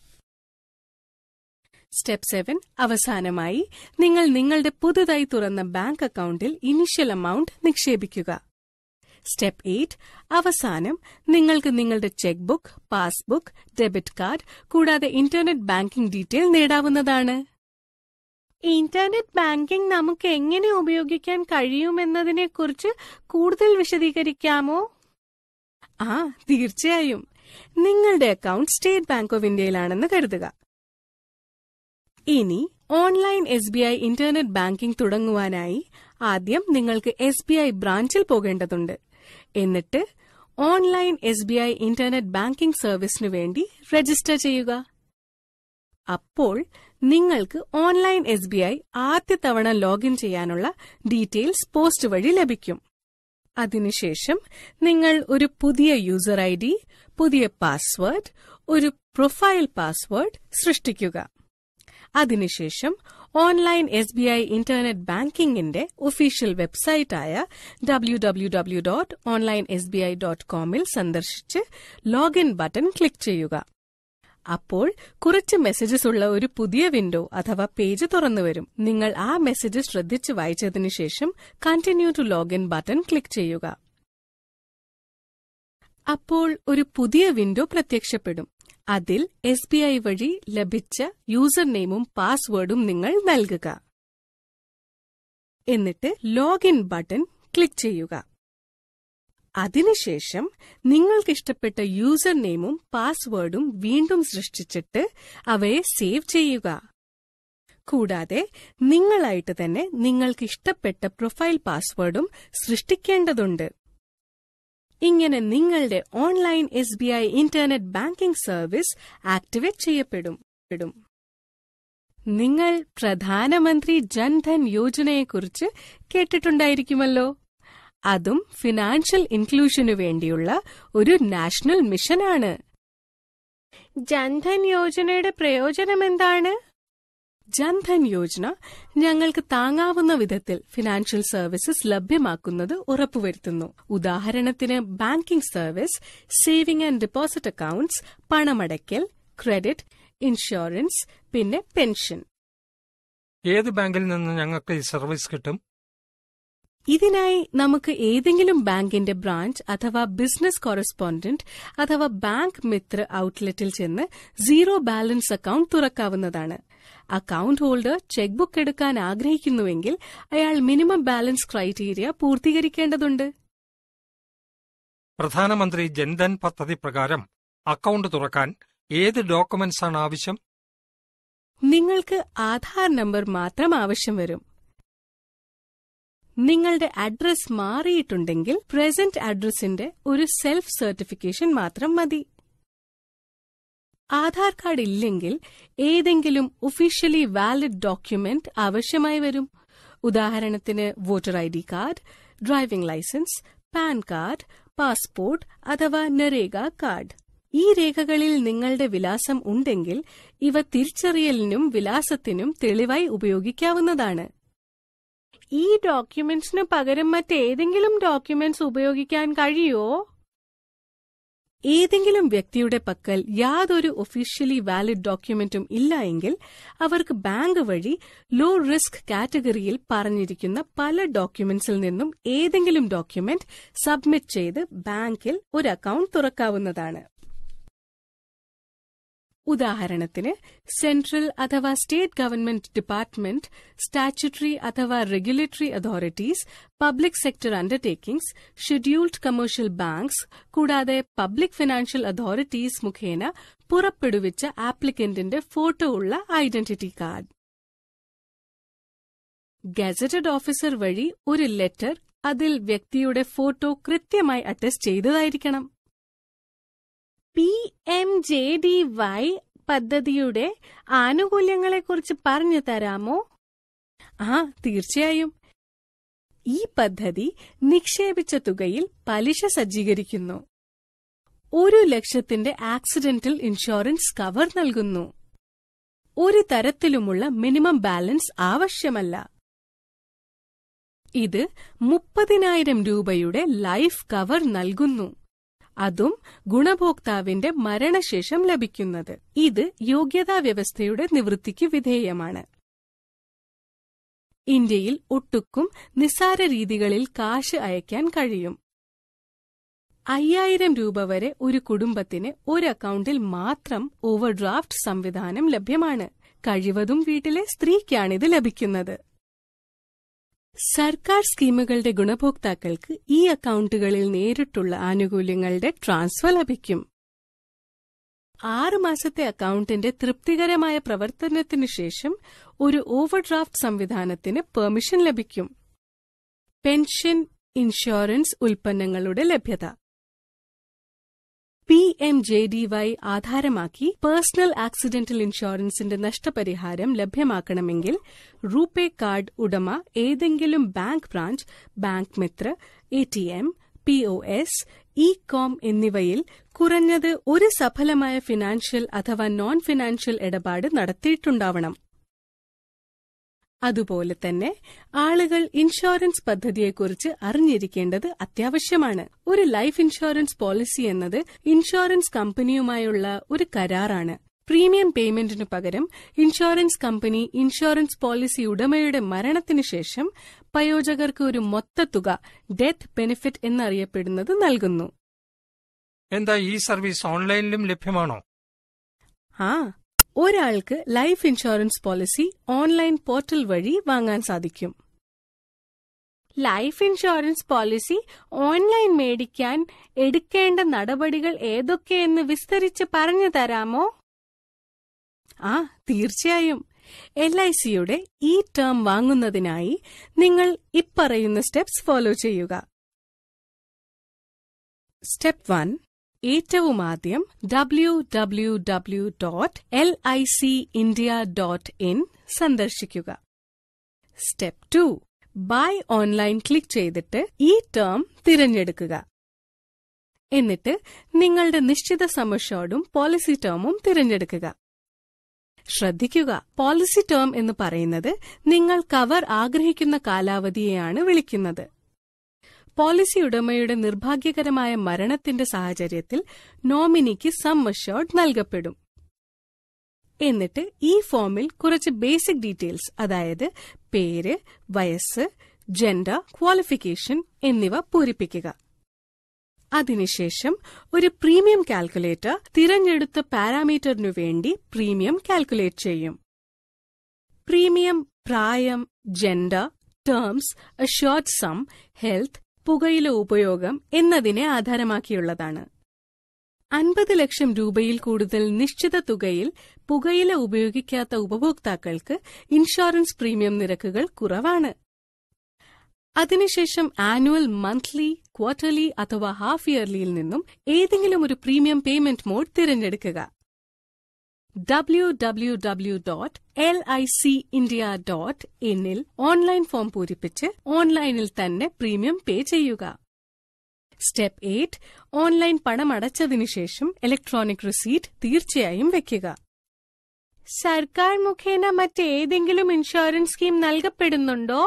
സ്റ്റെപ്പ് സെവൻ അവസാനമായി നിങ്ങൾ നിങ്ങളുടെ പുതുതായി തുറന്ന ബാങ്ക് അക്കൗണ്ടിൽ ഇനിഷ്യൽ എമൗണ്ട് നിക്ഷേപിക്കുക സ്റ്റെപ്പ് എയ്റ്റ് അവസാനം നിങ്ങൾക്ക് നിങ്ങളുടെ cheque book passbook debit card കൂടാതെ ഇന്റർനെറ്റ് ബാങ്കിംഗ് ഡീറ്റെയിൽ നേടാവുന്നതാണ് ഇന്റർനെറ്റ് ബാങ്കിംഗ് നമുക്ക് എങ്ങനെ ഉപയോഗിക്കാൻ കഴിയുമെന്നതിനെക്കുറിച്ച് കൂടുതൽ വിശദീകരിക്കാമോ ആ തീർച്ചയായും നിങ്ങളുടെ അക്കൗണ്ട് സ്റ്റേറ്റ് ബാങ്ക് ഓഫ് ഇന്ത്യയിലാണെന്ന് കരുതുക ഇനി online S B I internet banking തുടങ്ങുവാനായി ആദ്യം നിങ്ങൾക്ക് എസ് ബി ഐ ബ്രാഞ്ചിൽ പോകേണ്ടതുണ്ട് എന്നിട്ട് online S B I internet banking സർവീസിനു വേണ്ടി രജിസ്റ്റർ ചെയ്യുക അപ്പോൾ നിങ്ങൾക്ക് ഓൺലൈൻ എസ് ബി ഐ ആദ്യ തവണ ലോഗിൻ ചെയ്യാനുള്ള ഡീറ്റെയിൽസ് പോസ്റ്റ് വഴി ലഭിക്കും അതിനുശേഷം നിങ്ങൾ ഒരു പുതിയ യൂസർ ഐ ഡി പുതിയ പാസ്വേഡ് ഒരു പ്രൊഫൈൽ പാസ്വേഡ് സൃഷ്ടിക്കുക അതിനുശേഷം online S B I internet ബാങ്കിംഗിന്റെ ഒഫീഷ്യൽ വെബ്സൈറ്റായ W W W dot online S B I dot കോമിൽ സന്ദർശിച്ച് ലോഗിൻ ബട്ടൺ ക്ലിക്ക് ചെയ്യുക അപ്പോൾ കുറച്ച് മെസ്സേജസ് ഉള്ള ഒരു പുതിയ വിൻഡോ അഥവാ പേജ് തുറന്നു വരും നിങ്ങൾ ആ മെസ്സേജ് ശ്രദ്ധിച്ച് വായിച്ചതിനു ശേഷം continue to login button click ചെയ്യുക അപ്പോൾ ഒരു പുതിയ വിൻഡോ പ്രത്യക്ഷപ്പെടും അതിൽ എസ് ബി ഐ വഴി ലഭിച്ച യൂസർ നെയിമും പാസ്വേഡും നിങ്ങൾ നൽകുക എന്നിട്ട് ലോഗിൻ ബട്ടൺ ക്ലിക്ക് ചെയ്യുക അതിനുശേഷം നിങ്ങൾക്കിഷ്ടപ്പെട്ട യൂസർ നെയിമും പാസ്വേഡും വീണ്ടും സൃഷ്ടിച്ചിട്ട് അവയെ സേവ് ചെയ്യുക കൂടാതെ നിങ്ങളായിട്ട് തന്നെ നിങ്ങൾക്ക് ഇഷ്ടപ്പെട്ട പ്രൊഫൈൽ പാസ്വേഡും സൃഷ്ടിക്കേണ്ടതുണ്ട് ഇങ്ങനെ നിങ്ങളുടെ online S B I internet banking service activate ചെയ്യപ്പെടും പെടും. നിങ്ങൾ പ്രധാനമന്ത്രി ജൻധൻ യോജനയെക്കുറിച്ച് കേട്ടിട്ടുണ്ടായിരിക്കുമല്ലോ അതും ഫിനാൻഷ്യൽ ഇൻക്ലൂഷനു വേണ്ടിയുള്ള ഒരു നാഷണൽ മിഷനാണ് ജൻധൻ യോജനയുടെ പ്രയോജനം എന്താണ് ജൻധൻ യോജന ഞങ്ങൾക്ക് താങ്ങാവുന്ന വിധത്തിൽ ഫിനാൻഷ്യൽ സർവീസസ് ലഭ്യമാക്കുന്നത് ഉറപ്പുവരുത്തുന്നു ഉദാഹരണത്തിന് banking service saving and deposit accounts പണമടയ്ക്കൽ ക്രെഡിറ്റ് ഇൻഷുറൻസ് പിന്നെ പെൻഷൻ ഏത് ബാങ്കിൽ നിന്ന് ഞങ്ങൾക്ക് ഈ സർവീസ് കിട്ടും ഇതിനായി നമുക്ക് ഏതെങ്കിലും ബാങ്കിന്റെ ബ്രാഞ്ച് അഥവാ ബിസിനസ് കോറസ്പോണ്ടന്റ് അഥവാ ബാങ്ക് മിത്ര ഔട്ട്ലെറ്റിൽ ചെന്ന് സീറോ ബാലൻസ് അക്കൌണ്ട് തുറക്കാവുന്നതാണ് അക്കൌണ്ട് ഹോൾഡർ ചെക്ക് ബുക്ക് എടുക്കാൻ ആഗ്രഹിക്കുന്നുവെങ്കിൽ അയാൾ മിനിമം ബാലൻസ് ക്രൈറ്റീരിയ പൂർത്തീകരിക്കേണ്ടതുണ്ട് പ്രധാനമന്ത്രി ജൻധൻ പദ്ധതി പ്രകാരം അക്കൗണ്ട് തുറക്കാൻ ഏത് ഡോക്യുമെന്റ്സ് ആണ് ആവശ്യം നിങ്ങൾക്ക് ആധാർ നമ്പർ മാത്രം ആവശ്യം വരും നിങ്ങളുടെ അഡ്രസ് മാറിയിട്ടുണ്ടെങ്കിൽ പ്രസന്റ് അഡ്രസ്സിന്റെ ഒരു സെൽഫ് സർട്ടിഫിക്കേഷൻ മാത്രം മതി ആധാർ കാർഡ് ഇല്ലെങ്കിൽ ഏതെങ്കിലും ഒഫീഷ്യലി വാലിഡ് ഡോക്യുമെന്റ് ആവശ്യമായി വരും ഉദാഹരണത്തിന് voter I D card driving licence PAN card passport അഥവാ നരേഗ കാർഡ് ഈ രേഖകളിൽ നിങ്ങളുടെ വിലാസം ഉണ്ടെങ്കിൽ ഇവ തിരിച്ചറിയലിനും വിലാസത്തിനും തെളിവായി ഉപയോഗിക്കാവുന്നതാണ് ഈ ഡോക്യുമെന്റ്സിന് പകരം മറ്റേതെങ്കിലും ഡോക്യുമെന്റ്സ് ഉപയോഗിക്കാൻ കഴിയുമോ ഏതെങ്കിലും വ്യക്തിയുടെ പക്കൽ യാതൊരു ഒഫീഷ്യലി വാലിഡ് ഡോക്യുമെന്റും ഇല്ല എങ്കിൽ അവർക്ക് ബാങ്ക് വഴി ലോ റിസ്ക് കാറ്റഗറിയിൽ പറഞ്ഞിരിക്കുന്ന പല ഡോക്യുമെന്റ്സിൽ നിന്നും ഏതെങ്കിലും ഡോക്യുമെന്റ് സബ്മിറ്റ് ചെയ്ത് ബാങ്കിൽ ഒരു അക്കൌണ്ട് തുറക്കാവുന്നതാണ് ഉദാഹരണത്തിന് സെൻട്രൽ അഥവാ സ്റ്റേറ്റ് ഗവൺമെന്റ് ഡിപ്പാർട്ട്മെന്റ് സ്റ്റാച്യുട്ടറി അഥവാ regulatory authorities public sector undertakings scheduled commercial banks കൂടാതെ പബ്ലിക് ഫിനാൻഷ്യൽ അതോറിറ്റീസ് മുഖേന പുറപ്പെടുവിച്ച ആപ്ലിക്കന്റിന്റെ ഫോട്ടോ ഉള്ള ഐഡന്റിറ്റി കാർഡ് ഗസറ്റഡ് ഓഫീസർ വഴി ഒരു ലെറ്റർ അതിൽ വ്യക്തിയുടെ ഫോട്ടോ കൃത്യമായി അറ്റസ്റ്റ് ചെയ്തതായിരിക്കണം P M J D Y പദ്ധതിയുടെ ആനുകൂല്യങ്ങളെക്കുറിച്ച് പറഞ്ഞു തരാമോ ആ തീർച്ചയായും ഈ പദ്ധതി നിക്ഷേപിച്ച തുകയിൽ പലിശ സജ്ജീകരിക്കുന്നു ഒരു ലക്ഷത്തിന്റെ ആക്സിഡന്റൽ ഇൻഷുറൻസ് കവർ നൽകുന്നു ഒരു തരത്തിലുമുള്ള മിനിമം ബാലൻസ് ആവശ്യമല്ല ഇത് മുപ്പതിനായിരം രൂപയുടെ ലൈഫ് കവർ നൽകുന്നു അതും ഗുണഭോക്താവിന്റെ മരണശേഷം ലഭിക്കുന്നത് ഇത് യോഗ്യതാ വ്യവസ്ഥയുടെ നിവൃത്തിക്ക് വിധേയമാണ് ഇന്ത്യയിൽ ഒട്ടുക്കും നിസ്സാര രീതികളിൽ കാശ് അയക്കാൻ കഴിയും അയ്യായിരം രൂപ വരെ ഒരു കുടുംബത്തിന് ഒരു അക്കൗണ്ടിൽ മാത്രം ഓവർഡ്രാഫ്റ്റ് സംവിധാനം ലഭ്യമാണ് കഴിവതും വീട്ടിലെ സ്ത്രീക്കാണിത് ലഭിക്കുന്നത് സർക്കാർ സ്കീമുകളുടെ ഗുണഭോക്താക്കൾക്ക് ഈ അക്കൗണ്ടുകളിൽ നേരിട്ടുള്ള ആനുകൂല്യങ്ങളുടെ ട്രാൻസ്ഫർ ലഭിക്കും ആറ് മാസത്തെ അക്കൗണ്ടിന്റെ തൃപ്തികരമായ പ്രവർത്തനത്തിനു ശേഷം ഒരു ഓവർഡ്രാഫ്റ്റ് സംവിധാനത്തിന് പെർമിഷൻ ലഭിക്കും പെൻഷൻ ഇൻഷുറൻസ് ഉൽപ്പന്നങ്ങളുടെ ലഭ്യത P M J D Y ആധാരമാക്കി പേഴ്സണൽ ആക്സിഡന്റൽ ഇൻഷുറൻസിന്റെ നഷ്ടപരിഹാരം ലഭ്യമാക്കണമെങ്കിൽ റൂപേ കാർഡ് ഉടമ ഏതെങ്കിലും bank branch bank Mitra A T M P O S e com എന്നിവയിൽ കുറഞ്ഞത് ഒരു സഫലമായ ഫിനാൻഷ്യൽ അഥവാ നോൺ ഫിനാൻഷ്യൽ ഇടപാട് നടത്തിയിട്ടുണ്ടാവണം അതുപോലെ തന്നെ ആളുകൾ ഇൻഷുറൻസ് പദ്ധതിയെക്കുറിച്ച് അറിഞ്ഞിരിക്കേണ്ടത് അത്യാവശ്യമാണ് ഒരു ലൈഫ് ഇൻഷുറൻസ് പോളിസി എന്നത് ഇൻഷുറൻസ് കമ്പനിയുമായുള്ള ഒരു കരാറാണ് പ്രീമിയം പേയ്മെന്റിനു പകരം ഇൻഷുറൻസ് കമ്പനി ഇൻഷുറൻസ് പോളിസി ഉടമയുടെ മരണത്തിനു ശേഷം പ്രയോജകർക്ക് ഒരു മൊത്തത്തുക ഡെത്ത് ബെനിഫിറ്റ് എന്നറിയപ്പെടുന്നത് നൽകുന്നു എന്താ ഈ സർവീസ് ഓൺലൈനിലും ലഭ്യമാണോ ആ ഒരാൾക്ക് life insurance policy online portal വഴി വാങ്ങാൻ സാധിക്കും ലൈഫ് ഇൻഷുറൻസ് പോളിസി ഓൺലൈൻ മേടിക്കാൻ എടുക്കേണ്ട നടപടികൾ ഏതൊക്കെയെന്ന് വിസ്തരിച്ച് പറഞ്ഞു തരാമോ ആ തീർച്ചയായും എൽ ഐ സിയുടെ ഈ ടേം വാങ്ങുന്നതിനായി നിങ്ങൾ ഇപ്പറയുന്ന സ്റ്റെപ്സ് ഫോളോ ചെയ്യുക സ്റ്റെപ്പ് വൺ ഏറ്റവും ആദ്യം W W W dot L I C India dot in സന്ദർശിക്കുക step two buy online click ചെയ്തിട്ട് ഈ ടേം തിരഞ്ഞെടുക്കുക എന്നിട്ട് നിങ്ങളുടെ നിശ്ചിത സമഷോർഡും പോളിസി ടേമും തിരഞ്ഞെടുക്കുക ശ്രദ്ധിക്കുക പോളിസി ടേം എന്ന് പറയുന്നത് നിങ്ങൾ കവർ ആഗ്രഹിക്കുന്ന കാലാവധിയെയാണ് വിളിക്കുന്നത് പോളിസി ഉടമയുടെ നിർഭാഗ്യകരമായ മരണത്തിന്റെ സാഹചര്യത്തിൽ നോമിനിക്ക് സം അഷ്യോർഡ് നൽകപ്പെടും എന്നിട്ട് ഈ ഫോമിൽ കുറച്ച് ബേസിക് ഡീറ്റെയിൽസ് അതായത് പേര് വയസ്സ് ജെൻഡർ ക്വാളിഫിക്കേഷൻ എന്നിവ പൂരിപ്പിക്കുക അതിനുശേഷം ഒരു പ്രീമിയം കാൽക്കുലേറ്റർ തിരഞ്ഞെടുത്ത പാരാമീറ്ററിനു വേണ്ടി പ്രീമിയം കാൽക്കുലേറ്റ് ചെയ്യും പ്രീമിയം പ്രായം gender terms assured sum health പുകയില ഉപയോഗം എന്നതിനെ ആധാരമാക്കിയുള്ളതാണ് അൻപത് ലക്ഷം രൂപയിൽ കൂടുതൽ നിശ്ചിത തുകയിൽ പുകയില ഉപയോഗിക്കാത്ത ഉപഭോക്താക്കൾക്ക് ഇൻഷുറൻസ് പ്രീമിയം നിരക്കുകൾ കുറവാണ് അതിനുശേഷം ആനുവൽ മന്ത്ലി ക്വാർട്ടർലി അഥവാ ഹാഫ് ഇയർലിയിൽ നിന്നും ഏതെങ്കിലും ഒരു പ്രീമിയം പേയ്മെന്റ് മോഡ് തിരഞ്ഞെടുക്കുക W W W dot L I C India dot എന്നിൽ ഓൺലൈൻ ഫോം പൂരിപ്പിച്ച് ഓൺലൈനിൽ തന്നെ പ്രീമിയം പേ ചെയ്യുക സ്റ്റെപ്പ് എയ്റ്റ് ഓൺലൈൻ പണം അടച്ചതിനു ശേഷം ഇലക്ട്രോണിക് റിസീറ്റ് തീർച്ചയായും വെക്കുക സർക്കാർ മുഖേന മറ്റേതെങ്കിലും ഇൻഷുറൻസ് സ്കീം നൽകപ്പെടുന്നുണ്ടോ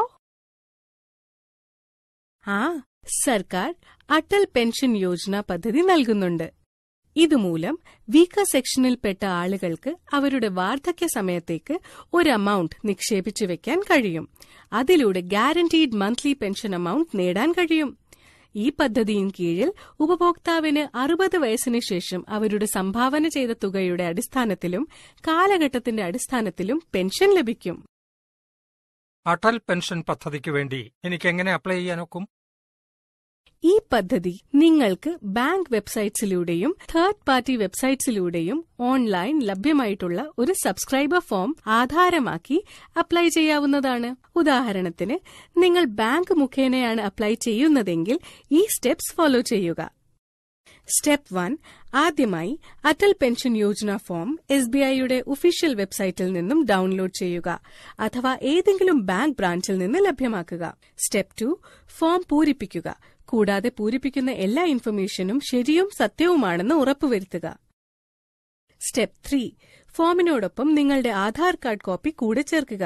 ആ സർക്കാർ അടൽ പെൻഷൻ യോജന പദ്ധതി നൽകുന്നുണ്ട് ഇതുമൂലം വീക്ക സെക്ഷനിൽപ്പെട്ട ആളുകൾക്ക് അവരുടെ വാർദ്ധക്യ സമയത്തേക്ക് ഒരു അമൗണ്ട് നിക്ഷേപിച്ചു വെക്കാൻ കഴിയും അതിലൂടെ ഗ്യാരണ്ടീഡ് മന്ത്ലി പെൻഷൻ അമൗണ്ട് നേടാൻ കഴിയും ഈ പദ്ധതിயின் കീഴിൽ ഉപഭോക്താവിന് അറുപത് വയസ്സിന് ശേഷം അവരുടെ സംഭാവന ചെയ്ത തുകയുടെ അടിസ്ഥാനത്തിലും കാലഘട്ടത്തിന്റെ അടിസ്ഥാനത്തിലും പെൻഷൻ ലഭിക്കും അടൽ പെൻഷൻ പദ്ധതിക്ക് വേണ്ടി എനിക്ക് എങ്ങനെ അപ്ലൈ ചെയ്യാനൊക്കും ഈ പദ്ധതി നിങ്ങൾക്ക് ബാങ്ക് വെബ്സൈറ്റ്സിലൂടെയും തേർഡ് പാർട്ടി വെബ്സൈറ്റ്സിലൂടെയും ഓൺലൈൻ ലഭ്യമായിട്ടുള്ള ഒരു സബ്സ്ക്രൈബർ ഫോം ആധാരമാക്കി അപ്ലൈ ചെയ്യാവുന്നതാണ് ഉദാഹരണത്തിന് നിങ്ങൾ ബാങ്ക് മുഖേനയാണ് അപ്ലൈ ചെയ്യുന്നതെങ്കിൽ ഈ സ്റ്റെപ്സ് ഫോളോ ചെയ്യുക സ്റ്റെപ്പ് വൺ ആദ്യമായി Atal pension Yojana form S B ഐയുടെ ഒഫീഷ്യൽ വെബ്സൈറ്റിൽ നിന്നും ഡൌൺലോഡ് ചെയ്യുക അഥവാ ഏതെങ്കിലും ബാങ്ക് ബ്രാഞ്ചിൽ നിന്ന് ലഭ്യമാക്കുക സ്റ്റെപ്പ് ടു ഫോം പൂരിപ്പിക്കുക കൂടാതെ പൂരിപ്പിക്കുന്ന എല്ലാ ഇൻഫർമേഷനും ശരിയും സത്യവുമാണെന്ന് ഉറപ്പുവരുത്തുക സ്റ്റെപ്പ് ത്രീ ഫോമിനോടൊപ്പം നിങ്ങളുടെ ആധാർ കാർഡ് കോപ്പി കൂടെ ചേർക്കുക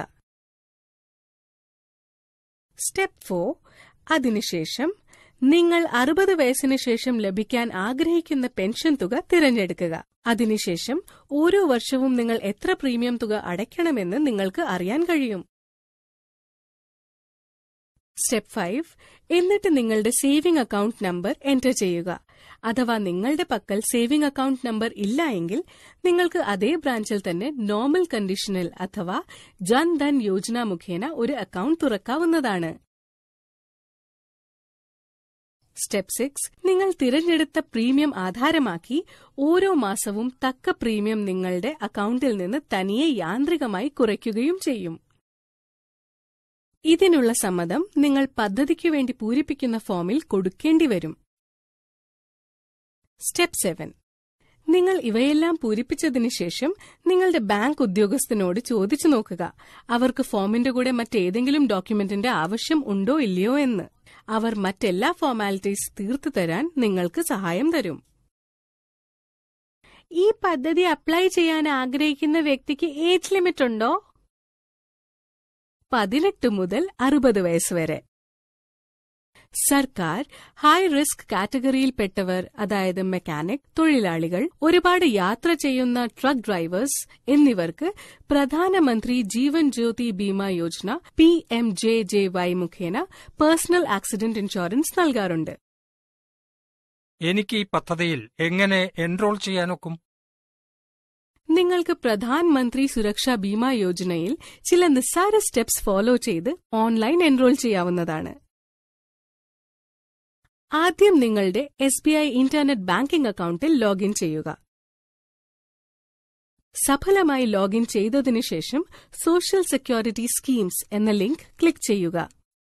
സ്റ്റെപ്പ് ഫോർ അതിനുശേഷം നിങ്ങൾ അറുപത് വയസ്സിന് ശേഷം ലഭിക്കാൻ ആഗ്രഹിക്കുന്ന പെൻഷൻ തുക തിരഞ്ഞെടുക്കുക അതിനുശേഷം ഓരോ വർഷവും നിങ്ങൾ എത്ര പ്രീമിയം തുക അടയ്ക്കണമെന്ന് നിങ്ങൾക്ക് അറിയാൻ കഴിയും സ്റ്റെപ്പ് ഫൈവ് എന്നിട്ട് നിങ്ങളുടെ സേവിംഗ് അക്കൗണ്ട് നമ്പർ എൻറ്റർ ചെയ്യുക അഥവാ നിങ്ങളുടെ പക്കൽ സേവിംഗ് അക്കൗണ്ട് നമ്പർ ഇല്ല എങ്കിൽ നിങ്ങൾക്ക് അതേ ബ്രാഞ്ചിൽ തന്നെ നോർമൽ കണ്ടീഷനിൽ അഥവാ ജൻ ധൻ യോജന മുഖേന ഒരു അക്കൗണ്ട് തുറക്കാവുന്നതാണ് സ്റ്റെപ്പ് സിക്സ് നിങ്ങൾ തിരഞ്ഞെടുത്ത പ്രീമിയം ആധാരമാക്കി ഓരോ മാസവും തക്ക പ്രീമിയം നിങ്ങളുടെ അക്കൗണ്ടിൽ നിന്ന് തനിയെ യാന്ത്രികമായി കുറയ്ക്കുകയും ചെയ്യും ഇതിനുള്ള സമ്മതം നിങ്ങൾ പദ്ധതിക്കു വേണ്ടി പൂരിപ്പിക്കുന്ന ഫോമിൽ കൊടുക്കേണ്ടി വരും സ്റ്റെപ്പ് സെവൻ നിങ്ങൾ ഇവയെല്ലാം പൂരിപ്പിച്ചതിനു ശേഷം നിങ്ങളുടെ ബാങ്ക് ഉദ്യോഗസ്ഥനോട് ചോദിച്ചു നോക്കുക അവർക്ക് ഫോമിന്റെ കൂടെ മറ്റേതെങ്കിലും ഡോക്യുമെന്റിന്റെ ആവശ്യം ഉണ്ടോ ഇല്ലയോ എന്ന് അവർ മറ്റെല്ലാ ഫോർമാലിറ്റീസ് തീർത്തു തരാൻ നിങ്ങൾക്ക് സഹായം തരും ഈ പദ്ധതി അപ്ലൈ ചെയ്യാൻ ആഗ്രഹിക്കുന്ന വ്യക്തിക്ക് ഏജ് ലിമിറ്റ് ഉണ്ടോ പതിനെട്ട് മുതൽ അറുപത് വയസ്സ് വരെ സർക്കാർ ഹൈ റിസ്ക് കാറ്റഗറിയിൽപ്പെട്ടവർ അതായത് മെക്കാനിക് തൊഴിലാളികൾ ഒരുപാട് യാത്ര ചെയ്യുന്ന ട്രക്ക് ഡ്രൈവേഴ്സ് എന്നിവർക്ക് Pradhan Mantri Jeevan Jyoti Bima Yojana P M J J Y മുഖേന പേഴ്സണൽ ആക്സിഡന്റ് ഇൻഷുറൻസ് നൽകാറുണ്ട് എനിക്ക് ഈ പദ്ധതിയിൽ എങ്ങനെ എൻറോൾ ചെയ്യാനൊക്കും നിങ്ങൾക്ക് പ്രധാൻ മന്ത്രി സുരക്ഷാ ബീമ യോജനയിൽ ചില നിസ്സാര സ്റ്റെപ്സ് ഫോളോ ചെയ്ത് ഓൺലൈൻ എൻറോൾ ചെയ്യാവുന്നതാണ് ആദ്യം നിങ്ങളുടെ S B I internet banking അക്കൗണ്ടിൽ ലോഗിൻ ചെയ്യുക സഫലമായി ലോഗിൻ ചെയ്തതിനു ശേഷം സോഷ്യൽ സെക്യൂരിറ്റി സ്കീംസ് എന്ന ലിങ്ക് ക്ലിക്ക് ചെയ്യുക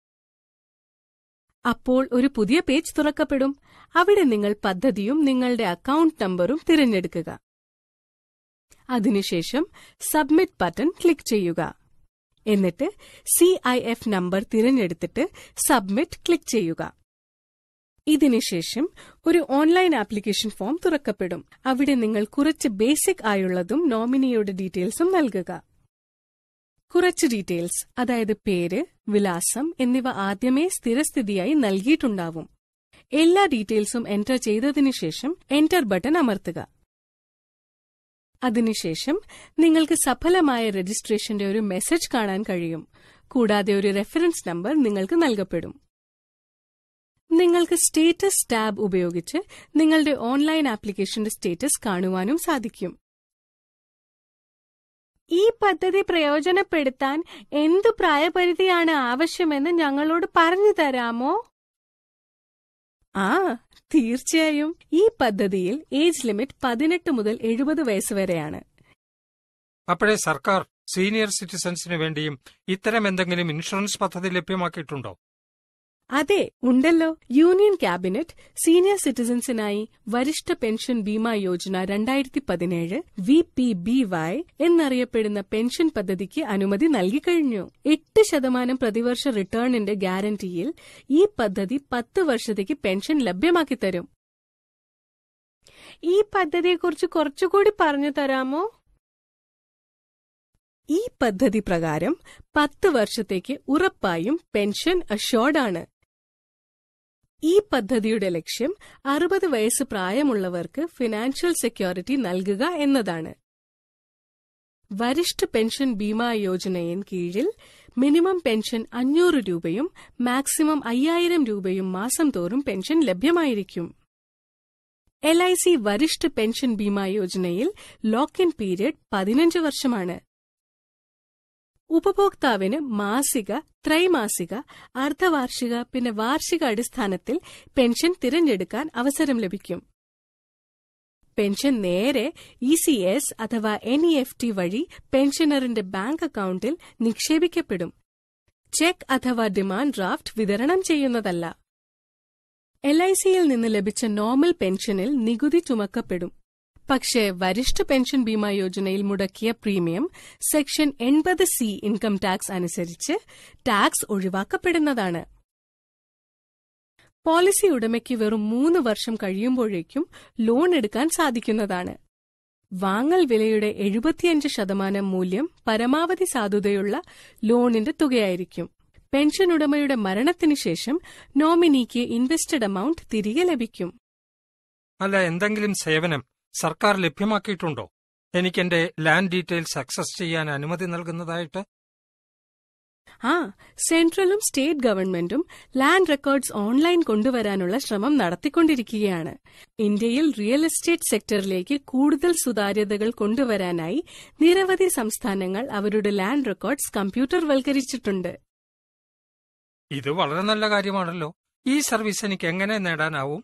അപ്പോൾ ഒരു പുതിയ പേജ് തുറക്കപ്പെടും അവിടെ നിങ്ങൾ പദ്ധതിയും നിങ്ങളുടെ അക്കൗണ്ട് നമ്പറും തിരഞ്ഞെടുക്കുക അതിനുശേഷം സബ്മിറ്റ് ബട്ടൺ ക്ലിക്ക് ചെയ്യുക എന്നിട്ട് സി ഐ എഫ് നമ്പർ തിരഞ്ഞെടുത്തിട്ട് സബ്മിറ്റ് ക്ലിക്ക് ചെയ്യുക ഇതിനുശേഷം ഒരു ഓൺലൈൻ ആപ്ലിക്കേഷൻ ഫോം തുറക്കപ്പെടും അവിടെ നിങ്ങൾ കുറച്ച് ബേസിക് ആയുള്ളതും നോമിനിയുടെ ഡീറ്റെയിൽസും നൽകുക കുറച്ച് ഡീറ്റെയിൽസ് അതായത് പേര് വിലാസം എന്നിവ ആദ്യമേ സ്ഥിരസ്ഥിതിയായി നൽകിയിട്ടുണ്ടാവും എല്ലാ ഡീറ്റെയിൽസും എൻറർ ചെയ്തതിനു ശേഷം എൻറർ ബട്ടൺ അമർത്തുക അതിനുശേഷം നിങ്ങൾക്ക് സഫലമായ രജിസ്ട്രേഷന്റെ ഒരു മെസ്സേജ് കാണാൻ കഴിയും കൂടാതെ ഒരു റെഫറൻസ് നമ്പർ നിങ്ങൾക്ക് നൽകപ്പെടും നിങ്ങൾക്ക് സ്റ്റേറ്റസ് ടാബ് ഉപയോഗിച്ച് നിങ്ങളുടെ ഓൺലൈൻ ആപ്ലിക്കേഷന്റെ സ്റ്റേറ്റസ് കാണുവാനും സാധിക്കും ഈ പദ്ധതി പ്രയോജനപ്പെടുത്താൻ എന്തു പ്രായപരിധിയാണ് ആവശ്യമെന്ന് ഞങ്ങളോട് പറഞ്ഞു തരാമോ ആ തീർച്ചയായും ഈ പദ്ധതിയിൽ ഏജ് ലിമിറ്റ് പതിനെട്ട് മുതൽ എഴുപത് വയസ്സ് വരെയാണ് അപ്പോഴേ സർക്കാർ സീനിയർ സിറ്റിസൺസിന് വേണ്ടിയും ഇത്തരം എന്തെങ്കിലും ഇൻഷുറൻസ് പദ്ധതി ലഭ്യമാക്കിയിട്ടുണ്ടോ അതെ ഉണ്ടല്ലോ യൂണിയൻ ക്യാബിനറ്റ് സീനിയർ സിറ്റിസൺസിനായി വരിഷ്ഠ പെൻഷൻ ബീമാ യോജന രണ്ടായിരത്തി പതിനേഴ് വി പി ബി വൈ എന്നറിയപ്പെടുന്ന പെൻഷൻ പദ്ധതിക്ക് അനുമതി നൽകിക്കഴിഞ്ഞു എട്ട് ശതമാനം പ്രതിവർഷ റിട്ടേണിന്റെ ഗ്യാരണ്ടിയിൽ ഈ പദ്ധതി പത്ത് വർഷത്തേക്ക് പെൻഷൻ ലഭ്യമാക്കി തരും ഈ പദ്ധതിയെക്കുറിച്ച് കുറച്ചുകൂടി പറഞ്ഞു തരാമോ ഈ പദ്ധതി പ്രകാരം പത്ത് വർഷത്തേക്ക് ഉറപ്പായും പെൻഷൻ അഷ്യോർഡാണ് ഈ പദ്ധതിയുടെ ലക്ഷ്യം അറുപത് വയസ്സ് പ്രായമുള്ളവർക്ക് ഫിനാൻഷ്യൽ സെക്യൂരിറ്റി നൽകുക എന്നതാണ് വരിഷ്ഠ പെൻഷൻ ബീമാ യോജനയിൻ കീഴിൽ മിനിമം പെൻഷൻ അഞ്ഞൂറ് രൂപയും മാക്സിമം അയ്യായിരം രൂപയും മാസം തോറും പെൻഷൻ ലഭ്യമായിരിക്കും L I C Varishtha pension Bima യോജനയിൽ ലോക്ക് ഇൻ പീരിയഡ് പതിനഞ്ച് വർഷമാണ് ഉപഭോക്താവിന് മാസിക ത്രൈമാസിക അർദ്ധവാർഷിക പിന്നെ വാർഷിക അടിസ്ഥാനത്തിൽ പെൻഷൻ തിരഞ്ഞെടുക്കാൻ അവസരം ലഭിക്കും പെൻഷൻ നേരെ ഇ സി എസ് അഥവാ എൻ ഇ എഫ് ടി വഴി പെൻഷനറിന്റെ ബാങ്ക് അക്കൌണ്ടിൽ നിക്ഷേപിക്കപ്പെടും ചെക്ക് അഥവാ ഡിമാൻഡ് ഡ്രാഫ്റ്റ് വിതരണം ചെയ്യുന്നതല്ല എൽ ഐ സിയിൽ നിന്ന് ലഭിച്ച നോർമൽ പെൻഷനിൽ നികുതി ചുമക്കപ്പെടും പക്ഷേ വരിഷ്ഠ പെൻഷൻ ബീമാ യോജനയിൽ മുടക്കിയ പ്രീമിയം സെക്ഷൻ എൺപത് സി ഇൻകം ടാക്സ് അനുസരിച്ച് ടാക്സ് ഒഴിവാക്കപ്പെടുന്നതാണ് പോളിസി ഉടമയ്ക്ക് വെറും മൂന്ന് വർഷം കഴിയുമ്പോഴേക്കും ലോൺ എടുക്കാൻ സാധിക്കുന്നതാണ് വാങ്ങൽ വിലയുടെ എഴുപത്തിയഞ്ച് ശതമാനം മൂല്യം പരമാവധി സാധുതയുള്ള ലോണിന്റെ തുകയായിരിക്കും പെൻഷൻ ഉടമയുടെ മരണത്തിനു ശേഷം നോമിനിക്ക് ഇൻവെസ്റ്റഡ് എമൗണ്ട് തിരികെ ലഭിക്കും അല്ല എന്തെങ്കിലും സേവനം സർക്കാർ ലഭ്യമാക്കിയിട്ടുണ്ടോ എനിക്ക് എന്റെ ലാൻഡ് ഡീറ്റെയിൽസ് ആക്സസ് ചെയ്യാൻ അനുമതി നൽകുന്നതായിട്ട് ആ സെൻട്രലും സ്റ്റേറ്റ് ഗവൺമെന്റും ലാൻഡ് റെക്കോർഡ്സ് ഓൺലൈൻ കൊണ്ടുവരാനുള്ള ശ്രമം നടത്തിക്കൊണ്ടിരിക്കുകയാണ് ഇന്ത്യയിൽ റിയൽ എസ്റ്റേറ്റ് സെക്ടറിലേക്ക് കൂടുതൽ സുതാര്യതകൾ കൊണ്ടുവരാനായി നിരവധി സംസ്ഥാനങ്ങൾ അവരുടെ ലാൻഡ് റെക്കോർഡ്സ് കമ്പ്യൂട്ടർവൽക്കരിച്ചിട്ടുണ്ട് ഇത് വളരെ നല്ല കാര്യമാണല്ലോ ഈ സർവീസ് എനിക്ക് എങ്ങനെ നേടാനാവും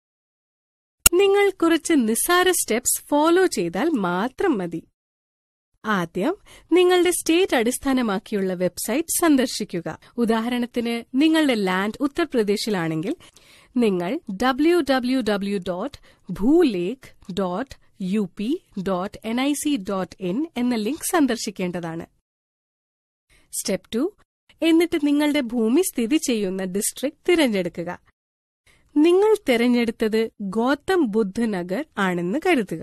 നിങ്ങൾ കുറച്ച് നിസ്സാര സ്റ്റെപ്സ് ഫോളോ ചെയ്താൽ മാത്രം മതി ആദ്യം നിങ്ങളുടെ സ്റ്റേറ്റ് അടിസ്ഥാനമാക്കിയുള്ള വെബ്സൈറ്റ് സന്ദർശിക്കുക ഉദാഹരണത്തിന് നിങ്ങളുടെ ലാൻഡ് ഉത്തർപ്രദേശിലാണെങ്കിൽ നിങ്ങൾ W W W dot Bhulekh dot U P dot N I C dot in എന്ന ലിങ്ക് സന്ദർശിക്കേണ്ടതാണ് സ്റ്റെപ്പ് ടു എന്നിട്ട് നിങ്ങളുടെ ഭൂമി സ്ഥിതി ചെയ്യുന്ന ഡിസ്ട്രിക്ട് തിരഞ്ഞെടുക്കുക നിങ്ങൾ തിരഞ്ഞെടുത്തത് ഗൗതം ബുദ്ധ നഗർ ആണെന്ന് കരുതുക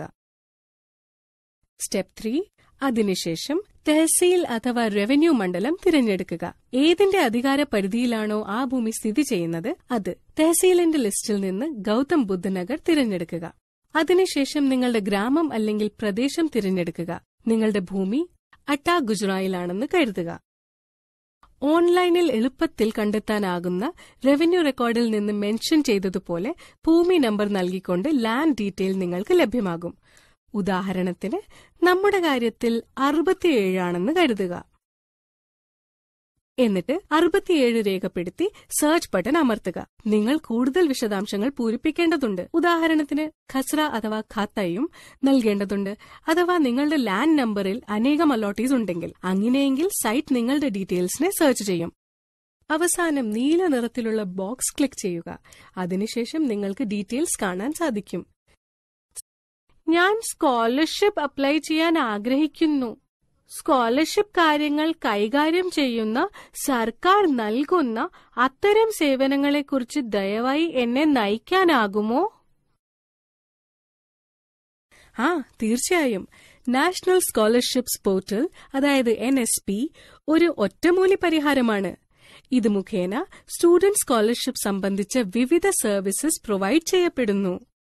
സ്റ്റെപ്പ് ത്രീ അതിനുശേഷം തെഹസീൽ അഥവാ റവന്യൂ മണ്ഡലം തിരഞ്ഞെടുക്കുക ഏതിന്റെ അധികാര പരിധിയിലാണോ ആ ഭൂമി സ്ഥിതി ചെയ്യുന്നത് അത് തെഹസീലിന്റെ ലിസ്റ്റിൽ നിന്ന് ഗൗതം ബുദ്ധ നഗർ തിരഞ്ഞെടുക്കുക അതിനുശേഷം നിങ്ങളുടെ ഗ്രാമം അല്ലെങ്കിൽ പ്രദേശം തിരഞ്ഞെടുക്കുക നിങ്ങളുടെ ഭൂമി അട്ടാ ഗുജറായിലാണെന്ന് കരുതുക ഓൺലൈനിൽ എളുപ്പത്തിൽ കണ്ടെത്താനാകുന്ന റവന്യൂ റെക്കോർഡിൽ നിന്ന് മെൻഷൻ ചെയ്തതുപോലെ ഭൂമി നമ്പർ നൽകിക്കൊണ്ട് ലാൻഡ് ഡീറ്റെയിൽ നിങ്ങൾക്ക് ലഭ്യമാകും ഉദാഹരണത്തിന് നമ്മുടെ കാര്യത്തിൽ അറുപത്തിയേഴാണെന്ന് കരുതുക എന്നിട്ട് അറുപത്തിയേഴ് രേഖപ്പെടുത്തി സെർച്ച് ബട്ടൺ അമർത്തുക നിങ്ങൾ കൂടുതൽ വിശദാംശങ്ങൾ പൂരിപ്പിക്കേണ്ടതുണ്ട് ഉദാഹരണത്തിന് ഖസ്ര അഥവാ ഖാത്തയും നൽകേണ്ടതുണ്ട് അഥവാ നിങ്ങളുടെ ലാൻഡ് നമ്പറിൽ അനേകം അലോട്ടീസ് ഉണ്ടെങ്കിൽ അങ്ങനെയെങ്കിൽ സൈറ്റ് നിങ്ങളുടെ ഡീറ്റെയിൽസിനെ സെർച്ച് ചെയ്യും അവസാനം നീല നിറത്തിലുള്ള ബോക്സ് ക്ലിക്ക് ചെയ്യുക അതിനുശേഷം നിങ്ങൾക്ക് ഡീറ്റെയിൽസ് കാണാൻ സാധിക്കും ഞാൻ സ്കോളർഷിപ്പ് അപ്ലൈ ചെയ്യാൻ ആഗ്രഹിക്കുന്നു സ്കോളർഷിപ്പ് കാര്യങ്ങൾ കൈകാര്യം ചെയ്യുന്ന സർക്കാർ നൽകുന്ന അത്തരം സേവനങ്ങളെക്കുറിച്ച് ദയവായി എന്നെ നയിക്കാനാകുമോ ആ തീർച്ചയായും നാഷണൽ സ്കോളർഷിപ്സ് പോർട്ടൽ അതായത് എൻ എസ് പി ഒരു ഒറ്റമൂലി പരിഹാരമാണ് ഇത് മുഖേന സ്റ്റുഡന്റ് സ്കോളർഷിപ്പ് സംബന്ധിച്ച വിവിധ സർവീസസ് പ്രൊവൈഡ് ചെയ്യപ്പെടുന്നു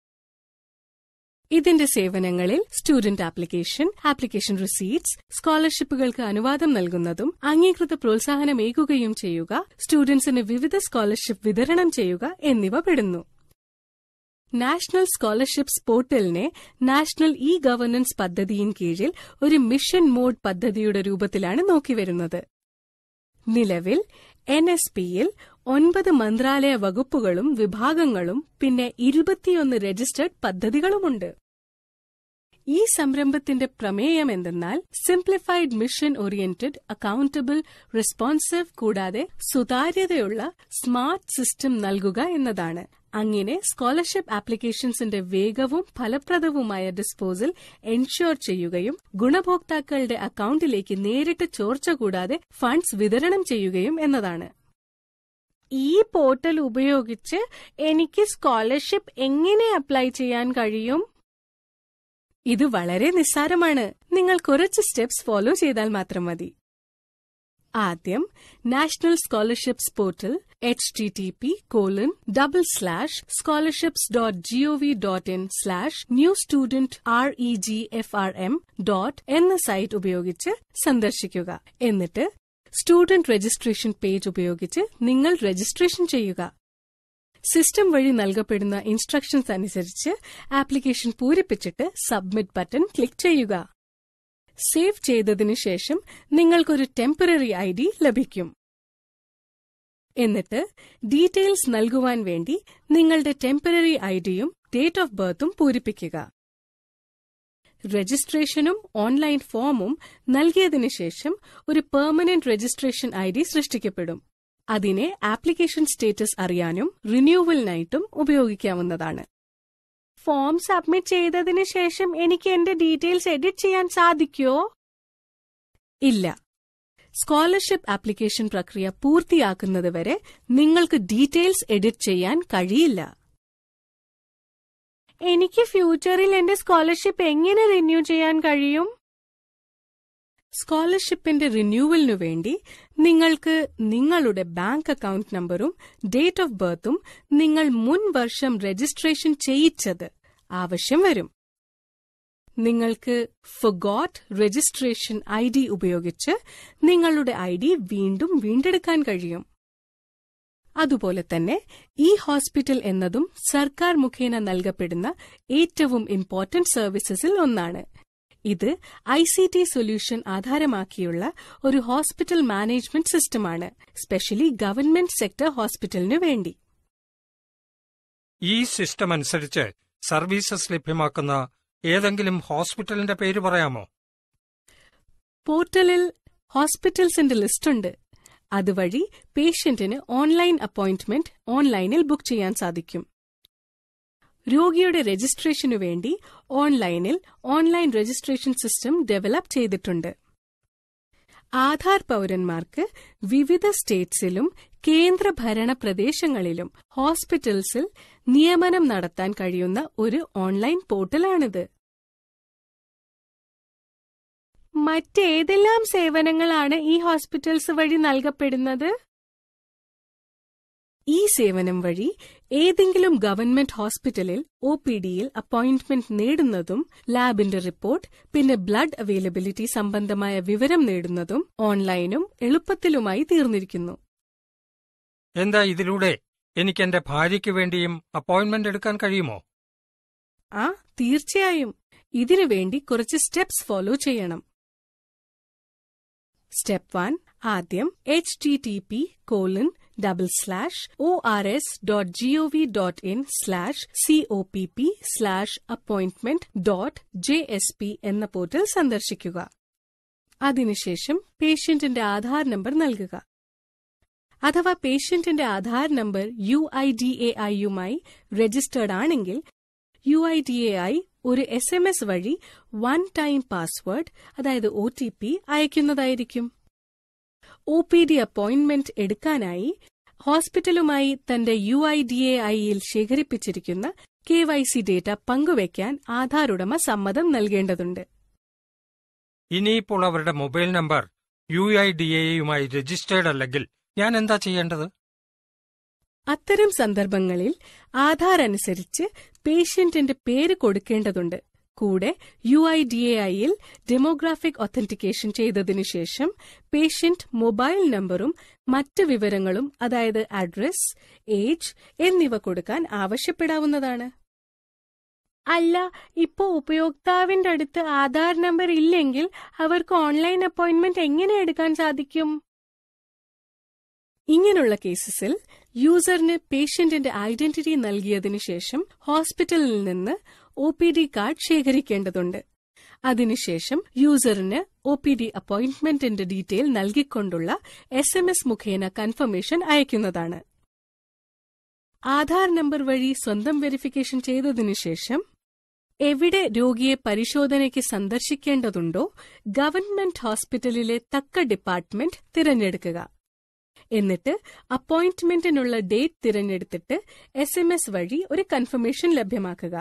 ഇതിന്റെ സേവനങ്ങളിൽ സ്റ്റുഡന്റ് ആപ്ലിക്കേഷൻ ആപ്ലിക്കേഷൻ റിസീറ്റ്സ് സ്കോളർഷിപ്പുകൾക്ക് അനുവാദം നൽകുന്നതും അംഗീകൃത പ്രോത്സാഹനമേകുകയും ചെയ്യുക സ്റ്റുഡൻസിന് വിവിധ സ്കോളർഷിപ്പ് വിതരണം ചെയ്യുക എന്നിവ പെടുന്നു നാഷണൽ സ്കോളർഷിപ്സ് പോർട്ടലിനെ നാഷണൽ ഇ ഗവർണൻസ് പദ്ധതിയിൻ കീഴിൽ ഒരു മിഷൻ മോഡ് പദ്ധതിയുടെ രൂപത്തിലാണ് നോക്കിവരുന്നത് നിലവിൽ എൻ എസ് പിയിൽ ഒൻപത് മന്ത്രാലയ വകുപ്പുകളും വിഭാഗങ്ങളും പിന്നെ ഇരുപത്തിയൊന്ന് രജിസ്റ്റേർഡ് പദ്ധതികളുമുണ്ട് ഈ സംരംഭത്തിന്റെ പ്രമേയം എന്തെന്നാൽ simplified mission oriented accountable responsive കൂടാതെ സുതാര്യതയുള്ള സ്മാർട്ട് സിസ്റ്റം നൽകുക എന്നതാണ് അങ്ങനെ സ്കോളർഷിപ്പ് ആപ്ലിക്കേഷൻസിന്റെ വേഗവും ഫലപ്രദവുമായ ഡിസ്പോസൽ എൻഷുർ ചെയ്യുകയും ഗുണഭോക്താക്കളുടെ അക്കൌണ്ടിലേക്ക് നേരിട്ട് ചോർച്ച കൂടാതെ ഫണ്ട്സ് വിതരണം ചെയ്യുകയും എന്നതാണ് ഈ പോർട്ടൽ ഉപയോഗിച്ച് എനിക്ക് സ്കോളർഷിപ്പ് എങ്ങനെ അപ്ലൈ ചെയ്യാൻ കഴിയും ഇത് വളരെ നിസ്സാരമാണ് നിങ്ങൾ കുറച്ച് സ്റ്റെപ്സ് ഫോളോ ചെയ്താൽ മാത്രം മതി ആദ്യം national scholarships portal H T T P colon double slash scholarships dot G O V dot in slash new student R E G F R M dot എന്ന സൈറ്റ് ഉപയോഗിച്ച് സന്ദർശിക്കുക എന്നിട്ട് സ്റ്റുഡന്റ് രജിസ്ട്രേഷൻ പേജ് ഉപയോഗിച്ച് നിങ്ങൾ രജിസ്ട്രേഷൻ ചെയ്യുക സിസ്റ്റം വഴി നൽകപ്പെടുന്ന instructions അനുസരിച്ച് ആപ്ലിക്കേഷൻ പൂരിപ്പിച്ചിട്ട് സബ്മിറ്റ് ബട്ടൺ ക്ലിക്ക് ചെയ്യുക സേവ് ചെയ്തതിനു ശേഷം നിങ്ങൾക്കൊരു ടെമ്പററി ഐ ഡി ലഭിക്കും എന്നിട്ട് ഡീറ്റെയിൽസ് നൽകുവാൻ വേണ്ടി നിങ്ങളുടെ ടെമ്പററി ഐ ഡിയും ഡേറ്റ് ഓഫ് ബർത്തും പൂരിപ്പിക്കുക രജിസ്ട്രേഷനും ഓൺലൈൻ ഫോമും നൽകിയതിനു ശേഷം ഒരു പെർമനന്റ് രജിസ്ട്രേഷൻ ഐ ഡി സൃഷ്ടിക്കപ്പെടും അതിനെ ആപ്ലിക്കേഷൻ സ്റ്റേറ്റസ് അറിയാനും റിന്യൂവലിനായിട്ടും ഉപയോഗിക്കാവുന്നതാണ് ഫോം സബ്മിറ്റ് ചെയ്തതിന് ശേഷം എനിക്ക് എന്റെ ഡീറ്റെയിൽസ് എഡിറ്റ് ചെയ്യാൻ സാധിക്കുമോ ഇല്ല സ്കോളർഷിപ്പ് ആപ്ലിക്കേഷൻ പ്രക്രിയ പൂർത്തിയാക്കുന്നതുവരെ നിങ്ങൾക്ക് ഡീറ്റെയിൽസ് എഡിറ്റ് ചെയ്യാൻ കഴിയില്ല എനിക്ക് ഫ്യൂച്ചറിൽ എന്റെ സ്കോളർഷിപ്പ് എങ്ങനെ റിന്യൂ ചെയ്യാൻ കഴിയും സ്കോളർഷിപ്പിന്റെ റിന്യൂവലിനു വേണ്ടി നിങ്ങൾക്ക് നിങ്ങളുടെ ബാങ്ക് അക്കൌണ്ട് നമ്പറും ഡേറ്റ് ഓഫ് ബർത്തും നിങ്ങൾ മുൻ വർഷം രജിസ്ട്രേഷൻ ചെയ്യിച്ചത് ആവശ്യം വരും നിങ്ങൾക്ക് ഫൊഗോട്ട് രജിസ്ട്രേഷൻ ഐ ഡി ഉപയോഗിച്ച് നിങ്ങളുടെ ഐ ഡി വീണ്ടും വീണ്ടെടുക്കാൻ കഴിയും അതുപോലെ തന്നെ ഈ ഹോസ്പിറ്റൽ എന്നതും സർക്കാർ മുഖേന നൽകപ്പെടുന്ന ഏറ്റവും ഇമ്പോർട്ടന്റ് സർവീസസിൽ ഒന്നാണ് ഇത് ഐ സി ടി സൊല്യൂഷൻ ആധാരമാക്കിയുള്ള ഒരു ഹോസ്പിറ്റൽ മാനേജ്മെന്റ് സിസ്റ്റമാണ് സ്പെഷ്യലി ഗവൺമെന്റ് സെക്ടർ ഹോസ്പിറ്റലിനു വേണ്ടി ഈ സിസ്റ്റം അനുസരിച്ച് സർവീസസ് ലഭ്യമാക്കുന്ന ഏതെങ്കിലും ഹോസ്പിറ്റലിന്റെ പേര് പറയാമോ പോർട്ടലിൽ ഹോസ്പിറ്റൽസിന്റെ ലിസ്റ്റുണ്ട് അതുവഴി പേഷ്യന്റിന് ഓൺലൈൻ അപ്പോയിന്റ്മെന്റ് ഓൺലൈനിൽ ബുക്ക് ചെയ്യാൻ സാധിക്കും രോഗിയുടെ രജിസ്ട്രേഷനു വേണ്ടി ഓൺലൈനിൽ ഓൺലൈൻ രജിസ്ട്രേഷൻ സിസ്റ്റം ഡെവലപ്പ് ചെയ്തിട്ടുണ്ട് ആധാർ പൗരന്മാർക്ക് വിവിധ സ്റ്റേറ്റ്സിലും കേന്ദ്രഭരണ പ്രദേശങ്ങളിലും ഹോസ്പിറ്റൽസിൽ നിയമനം നടത്താൻ കഴിയുന്ന ഒരു ഓൺലൈൻ പോർട്ടലാണിത് മറ്റേതെല്ലാം സേവനങ്ങളാണ് ഈ ഹോസ്പിറ്റൽസ് വഴി നൽകപ്പെടുന്നത് ഈ സേവനം വഴി ഏതെങ്കിലും ഗവൺമെന്റ് ഹോസ്പിറ്റലിൽ ഒ പി ഡിയിൽ അപ്പോയിന്റ്മെന്റ് നേടുന്നതും ലാബിന്റെ റിപ്പോർട്ട് പിന്നെ ബ്ലഡ് അവൈലബിലിറ്റി സംബന്ധമായ വിവരം നേടുന്നതും ഓൺലൈനും എളുപ്പത്തിലുമായി തീർന്നിരിക്കുന്നു എന്താ ഇതിലൂടെ എനിക്ക് എന്റെ ഭാര്യയ്ക്ക് വേണ്ടിയും അപ്പോയിന്റ്മെന്റ് എടുക്കാൻ കഴിയുമോ ആ തീർച്ചയായും ഇതിനു വേണ്ടി കുറച്ച് സ്റ്റെപ്സ് ഫോളോ ചെയ്യണം സ്റ്റെപ്പ് വൺ ആദ്യം H T T P colon double slash O R S dot G O V dot in slash C O P P slash appointment dot J S P എന്ന പോർട്ടൽ സന്ദർശിക്കുക അതിനുശേഷം പേഷ്യന്റിന്റെ ആധാർ നമ്പർ നൽകുക അഥവാ പേഷ്യന്റിന്റെ Aadhaar number U I D A ഐയുമായി registered ആണെങ്കിൽ U I D A I ഒരു എസ് എം എസ് വഴി വൺ ടൈം പാസ്വേഡ് അതായത് ഒ ടി പി അയക്കുന്നതായിരിക്കും ഒ പി ഡി അപ്പോയിന്റ്മെന്റ് എടുക്കാനായി ഹോസ്പിറ്റലുമായി തന്റെ യു ഐ ഡി എ ഐയിൽ ശേഖരിപ്പിച്ചിരിക്കുന്ന കെ വൈ സി ഡേറ്റ പങ്കുവയ്ക്കാൻ ആധാർ ഉടമ സമ്മതം നൽകേണ്ടതുണ്ട് ഇനിയിപ്പോൾ അവരുടെ mobile number U I D എയുമായി രജിസ്റ്റേർഡ് അല്ലെങ്കിൽ ഞാൻ എന്താ ചെയ്യേണ്ടത് അത്തരം സന്ദർഭങ്ങളിൽ ആധാർ അനുസരിച്ച് പേഷ്യന്റിന്റെ പേര് കൊടുക്കേണ്ടതുണ്ട് കൂടെ യു ഐ ഡി എ ഐയിൽ ഡെമോഗ്രാഫിക് ഒത്തന്റിക്കേഷൻ ചെയ്തതിനു ശേഷം പേഷ്യന്റ് മൊബൈൽ നമ്പറും മറ്റ് വിവരങ്ങളും അതായത് അഡ്രസ് ഏജ് എന്നിവ കൊടുക്കാൻ ആവശ്യപ്പെടാവുന്നതാണ് അല്ല ഇപ്പോ ഉപയോക്താവിന്റെ അടുത്ത് ആധാർ നമ്പർ ഇല്ലെങ്കിൽ അവർക്ക് ഓൺലൈൻ അപ്പോയിന്റ്മെന്റ് എങ്ങനെ എടുക്കാൻ സാധിക്കും ഇങ്ങനെയുള്ള കേസസിൽ യൂസറിന് പേഷ്യന്റിന്റെ ഐഡന്റിറ്റി നൽകിയതിനു ശേഷം ഹോസ്പിറ്റലിൽ നിന്ന് ഒ പി ഡി കാർഡ് ശേഖരിക്കേണ്ടതുണ്ട് അതിനുശേഷം യൂസറിന് ഒ പി ഡി അപ്പോയിന്റ്മെന്റിന്റെ ഡീറ്റെയിൽ നൽകിക്കൊണ്ടുള്ള എസ് എം എസ് മുഖേന കൺഫർമേഷൻ അയക്കുന്നതാണ് ആധാർ നമ്പർ വഴി സ്വന്തം വെരിഫിക്കേഷൻ ചെയ്തതിനു ശേഷം എവിടെ രോഗിയെ പരിശോധനയ്ക്ക് സന്ദർശിക്കേണ്ടതുണ്ടോ ഗവൺമെന്റ് ഹോസ്പിറ്റലിലെ തക്ക ഡിപ്പാർട്ട്മെന്റ് തിരഞ്ഞെടുക്കുക എന്നിട്ട് അപ്പോയിന്റ്മെന്റിനുള്ള ഡേറ്റ് തിരഞ്ഞെടുത്തിട്ട് എസ് എം എസ് വഴി ഒരു കൺഫർമേഷൻ ലഭ്യമാക്കുക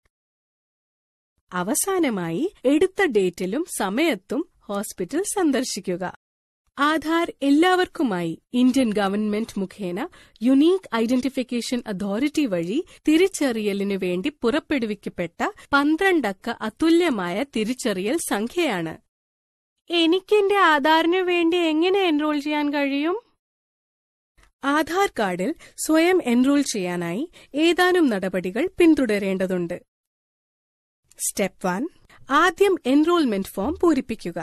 അവസാനമായി എടുത്ത ഡേറ്റിലും സമയത്തും ഹോസ്പിറ്റൽ സന്ദർശിക്കുക ആധാർ എല്ലാവർക്കുമായി ഇന്ത്യൻ ഗവൺമെന്റ് മുഖേന യുണീക്ക് ഐഡന്റിഫിക്കേഷൻ അതോറിറ്റി വഴി തിരിച്ചറിയലിനു വേണ്ടി പുറപ്പെടുവിക്കപ്പെട്ട പന്ത്രണ്ടക്ക അതുല്യമായ തിരിച്ചറിയൽ സംഖ്യയാണ് എനിക്കെന്റെ ആധാറിനു വേണ്ടി എങ്ങനെ എൻറോൾ ചെയ്യാൻ കഴിയും ആധാർ കാർഡിൽ സ്വയം എൻറോൾ ചെയ്യാനായി ഏതാനും നടപടികൾ പിന്തുടരേണ്ടതുണ്ട് സ്റ്റെപ്പ് വൺ ആദ്യം എൻറോൾമെന്റ് ഫോം പൂരിപ്പിക്കുക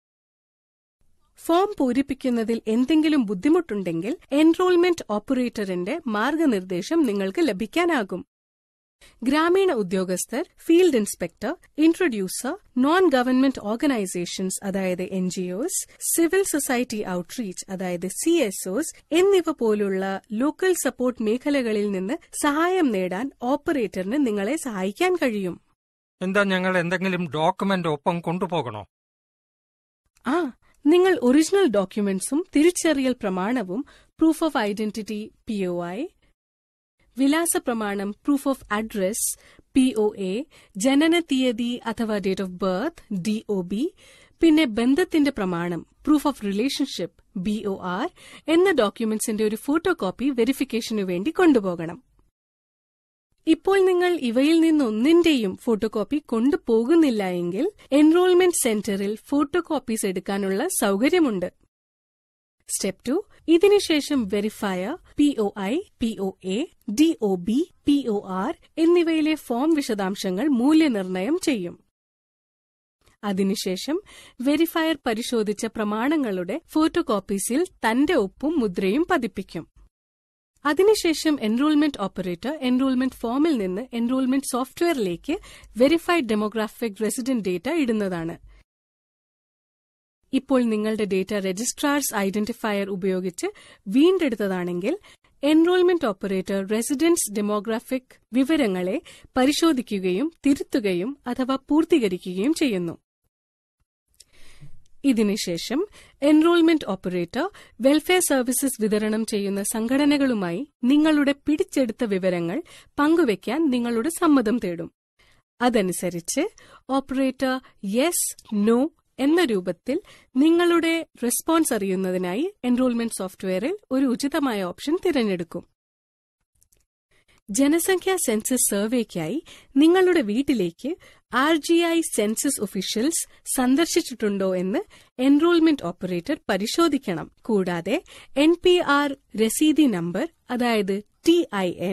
ഫോം പൂരിപ്പിക്കുന്നതിൽ എന്തെങ്കിലും ബുദ്ധിമുട്ടുണ്ടെങ്കിൽ എൻറോൾമെന്റ് ഓപ്പറേറ്ററിന്റെ മാർഗനിർദ്ദേശം നിങ്ങൾക്ക് ലഭിക്കാനാകും ഗ്രാമീണ ഉദ്യോഗസ്ഥർ field inspector introducer non government organisations അതായത് N G Os civil society outreach അതായത് സി എസ്ഒസ് എന്നിവ പോലുള്ള ലോക്കൽ സപ്പോർട്ട് മേഖലകളിൽ നിന്ന് സഹായം നേടാൻ ഓപ്പറേറ്ററിന് നിങ്ങളെ സഹായിക്കാൻ കഴിയും എന്താ ഞങ്ങൾ എന്തെങ്കിലും ഡോക്യുമെന്റ് ഒപ്പം കൊണ്ടുപോകണോ ആ നിങ്ങൾ ഒറിജിനൽ ഡോക്യുമെന്റ്സും തിരിച്ചറിയൽ പ്രമാണവും proof of identity P O I വിലാസ പ്രമാണം proof of address P O A ജനന തീയതി അഥവാ date of birth D O B പിന്നെ ബന്ധത്തിന്റെ പ്രമാണം proof of relationship B O R എന്ന ഡോക്യുമെന്റ്സിന്റെ ഒരു ഫോട്ടോ കോപ്പി വെരിഫിക്കേഷനു വേണ്ടി കൊണ്ടുപോകണം ഇപ്പോൾ നിങ്ങൾ ഇവയിൽ നിന്നൊന്നിന്റെയും ഫോട്ടോ കോപ്പി കൊണ്ടുപോകുന്നില്ല എങ്കിൽ എൻറോൾമെന്റ് സെന്ററിൽ ഫോട്ടോ കോപ്പീസ് എടുക്കാനുള്ള സൗകര്യമുണ്ട് സ്റ്റെപ്പ് ടു ഇതിനുശേഷം verifier P O I P O A D O B P O R എന്നിവയിലെ ഫോം വിശദാംശങ്ങൾ മൂല്യനിർണ്ണയം ചെയ്യും അതിനുശേഷം വെരിഫയർ പരിശോധിച്ച പ്രമാണങ്ങളുടെ ഫോട്ടോ കോപ്പീസിൽ തന്റെ ഒപ്പും മുദ്രയും പതിപ്പിക്കും അതിനുശേഷം എൻറോൾമെന്റ് ഓപ്പറേറ്റർ എൻറോൾമെന്റ് ഫോമിൽ നിന്ന് എൻറോൾമെന്റ് സോഫ്റ്റ്വെയറിലേക്ക് വെരിഫൈഡ് ഡെമോഗ്രാഫിക് റെസിഡന്റ് ഡേറ്റ ഇടുന്നതാണ് ഇപ്പോൾ നിങ്ങളുടെ ഡേറ്റ രജിസ്ട്രാർസ് ഐഡന്റിഫയർ ഉപയോഗിച്ച് വീണ്ടെടുത്തതാണെങ്കിൽ എൻറോൾമെന്റ് ഓപ്പറേറ്റർ റെസിഡൻസ് ഡെമോഗ്രാഫിക് വിവരങ്ങളെ പരിശോധിക്കുകയും തിരുത്തുകയും അഥവാ പൂർത്തീകരിക്കുകയും ചെയ്യുന്നു ഇതിനുശേഷം എൻറോൾമെന്റ് ഓപ്പറേറ്റർ വെൽഫെയർ സർവീസസ് വിതരണം ചെയ്യുന്ന സംഘടനകളുമായി നിങ്ങളുടെ പിടിച്ചെടുത്ത വിവരങ്ങൾ പങ്കുവയ്ക്കാൻ നിങ്ങളുടെ സമ്മതം തേടും അതനുസരിച്ച് ഓപ്പറേറ്റർ യെസ് നോ എന്ന രൂപത്തിൽ നിങ്ങളുടെ റെസ്പോൺസ് അറിയുന്നതിനായി എൻറോൾമെന്റ് സോഫ്റ്റ്വെയറിൽ ഒരു ഉചിതമായ ഓപ്ഷൻ തിരഞ്ഞെടുക്കും ജനസംഖ്യാ സെൻസസ് സർവേക്കായി നിങ്ങളുടെ വീട്ടിലേക്ക് R G I census officials സന്ദർശിച്ചിട്ടുണ്ടോ എന്ന് എൻറോൾമെന്റ് ഓപ്പറേറ്റർ പരിശോധിക്കണം കൂടാതെ എൻ പി ആർ രസീതി നമ്പർ അതായത് ടി ഐ എൻ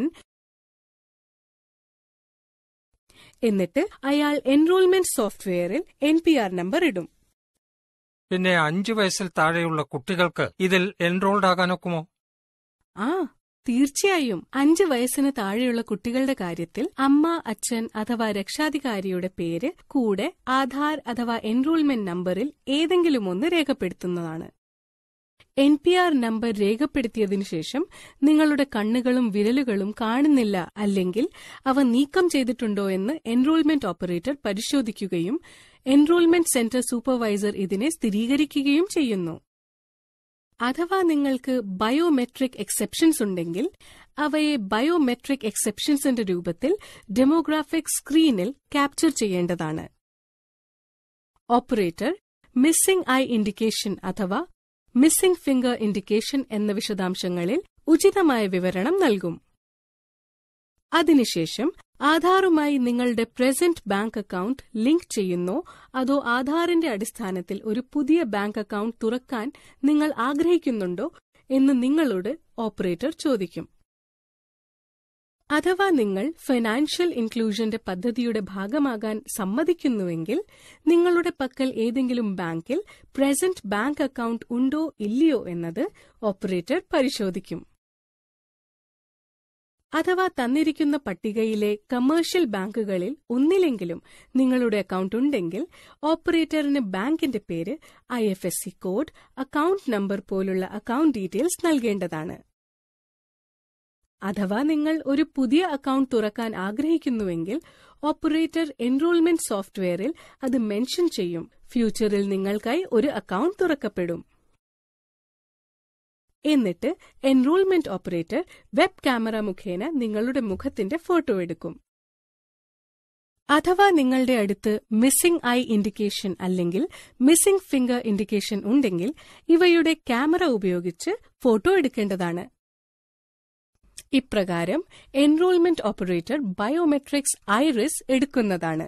എന്നിട്ട് അയാൾ എൻറോൾമെന്റ് സോഫ്റ്റ്വെയറിൽ എൻ പി ആർ നമ്പർ ഇടും പിന്നെ അഞ്ചു വയസ്സിൽ താഴെയുള്ള കുട്ടികൾക്ക് ഇതിൽ എൻറോൾഡ് ആകാനൊക്കുമോ ആ തീർച്ചയായും അഞ്ച് വയസ്സിന് താഴെയുള്ള കുട്ടികളുടെ കാര്യത്തിൽ അമ്മ അച്ഛൻ അഥവാ രക്ഷാധികാരിയുടെ പേര് കൂടെ ആധാർ അഥവാ എൻറോൾമെന്റ് നമ്പറിൽ ഏതെങ്കിലും ഒന്ന് രേഖപ്പെടുത്തുന്നതാണ് എൻ പി ആർ നമ്പർ രേഖപ്പെടുത്തിയതിനു ശേഷം നിങ്ങളുടെ കണ്ണുകളും വിരലുകളും കാണുന്നില്ല അല്ലെങ്കിൽ അവ നീക്കം ചെയ്തിട്ടുണ്ടോ എന്ന് എൻറോൾമെന്റ് ഓപ്പറേറ്റർ പരിശോധിക്കുകയും എൻറോൾമെന്റ് സെന്റർ സൂപ്പർവൈസർ ഇതിനെ സ്ഥിരീകരിക്കുകയും ചെയ്യുന്നു അഥവാ നിങ്ങൾക്ക് ബയോമെട്രിക് എക്സെപ്ഷൻസ് ഉണ്ടെങ്കിൽ അവയെ ബയോമെട്രിക് എക്സെപ്ഷൻസിന്റെ രൂപത്തിൽ ഡെമോഗ്രാഫിക് സ്ക്രീനിൽ ക്യാപ്ചർ ചെയ്യേണ്ടതാണ് ഓപ്പറേറ്റർ മിസ്സിംഗ് ഐ ഇൻഡിക്കേഷൻ അഥവാ മിസ്സിംഗ് ഫിംഗർ ഇൻഡിക്കേഷൻ എന്ന വിശദാംശങ്ങളിൽ ഉചിതമായ വിവരണം നൽകും അതിനുശേഷം ആധാറുമായി നിങ്ങളുടെ പ്രസന്റ് ബാങ്ക് അക്കൗണ്ട് ലിങ്ക് ചെയ്യുന്നോ അതോ ആധാറിന്റെ അടിസ്ഥാനത്തിൽ ഒരു പുതിയ ബാങ്ക് അക്കൗണ്ട് തുറക്കാൻ നിങ്ങൾ ആഗ്രഹിക്കുന്നുണ്ടോ എന്ന് നിങ്ങളോട് ഓപ്പറേറ്റർ ചോദിക്കും അഥവാ നിങ്ങൾ ഫൈനാൻഷ്യൽ ഇൻക്ലൂഷന്റെ പദ്ധതിയുടെ ഭാഗമാകാൻ സമ്മതിക്കുന്നുവെങ്കിൽ നിങ്ങളുടെ പക്കൽ ഏതെങ്കിലും ബാങ്കിൽ പ്രസന്റ് ബാങ്ക് അക്കൗണ്ട് ഉണ്ടോ ഇല്ലയോ എന്നത് ഓപ്പറേറ്റർ പരിശോധിക്കും അഥവാ തന്നിരിക്കുന്ന പട്ടികയിലെ കമേഴ്ഷ്യൽ ബാങ്കുകളിൽ ഒന്നിലെങ്കിലും നിങ്ങളുടെ അക്കൗണ്ട് ഉണ്ടെങ്കിൽ ഓപ്പറേറ്ററിന് ബാങ്കിന്റെ പേര് I F S C code account number പോലുള്ള അക്കൗണ്ട് ഡീറ്റെയിൽസ് നൽകേണ്ടതാണ് അഥവാ നിങ്ങൾ ഒരു പുതിയ അക്കൗണ്ട് തുറക്കാൻ ആഗ്രഹിക്കുന്നുവെങ്കിൽ ഓപ്പറേറ്റർ എൻറോൾമെന്റ് സോഫ്റ്റ്വെയറിൽ അത് മെൻഷൻ ചെയ്യും ഫ്യൂച്ചറിൽ നിങ്ങൾക്കായി ഒരു അക്കൗണ്ട് തുറക്കപ്പെടും എന്നിട്ട് എൻറോൾമെന്റ് ഓപ്പറേറ്റർ വെബ് ക്യാമറ മുഖേന നിങ്ങളുടെ മുഖത്തിന്റെ ഫോട്ടോ എടുക്കും അഥവാ നിങ്ങളുടെ അടുത്ത് മിസ്സിംഗ് ഐ ഇൻഡിക്കേഷൻ അല്ലെങ്കിൽ മിസ്സിംഗ് ഫിംഗർ ഇൻഡിക്കേഷൻ ഉണ്ടെങ്കിൽ ഇവയുടെ ക്യാമറ ഉപയോഗിച്ച് ഫോട്ടോ എടുക്കേണ്ടതാണ് ഇപ്രകാരം എൻറോൾമെന്റ് ഓപ്പറേറ്റർ ബയോമെട്രിക്സ് ഐറിസ് എടുക്കുന്നതാണ്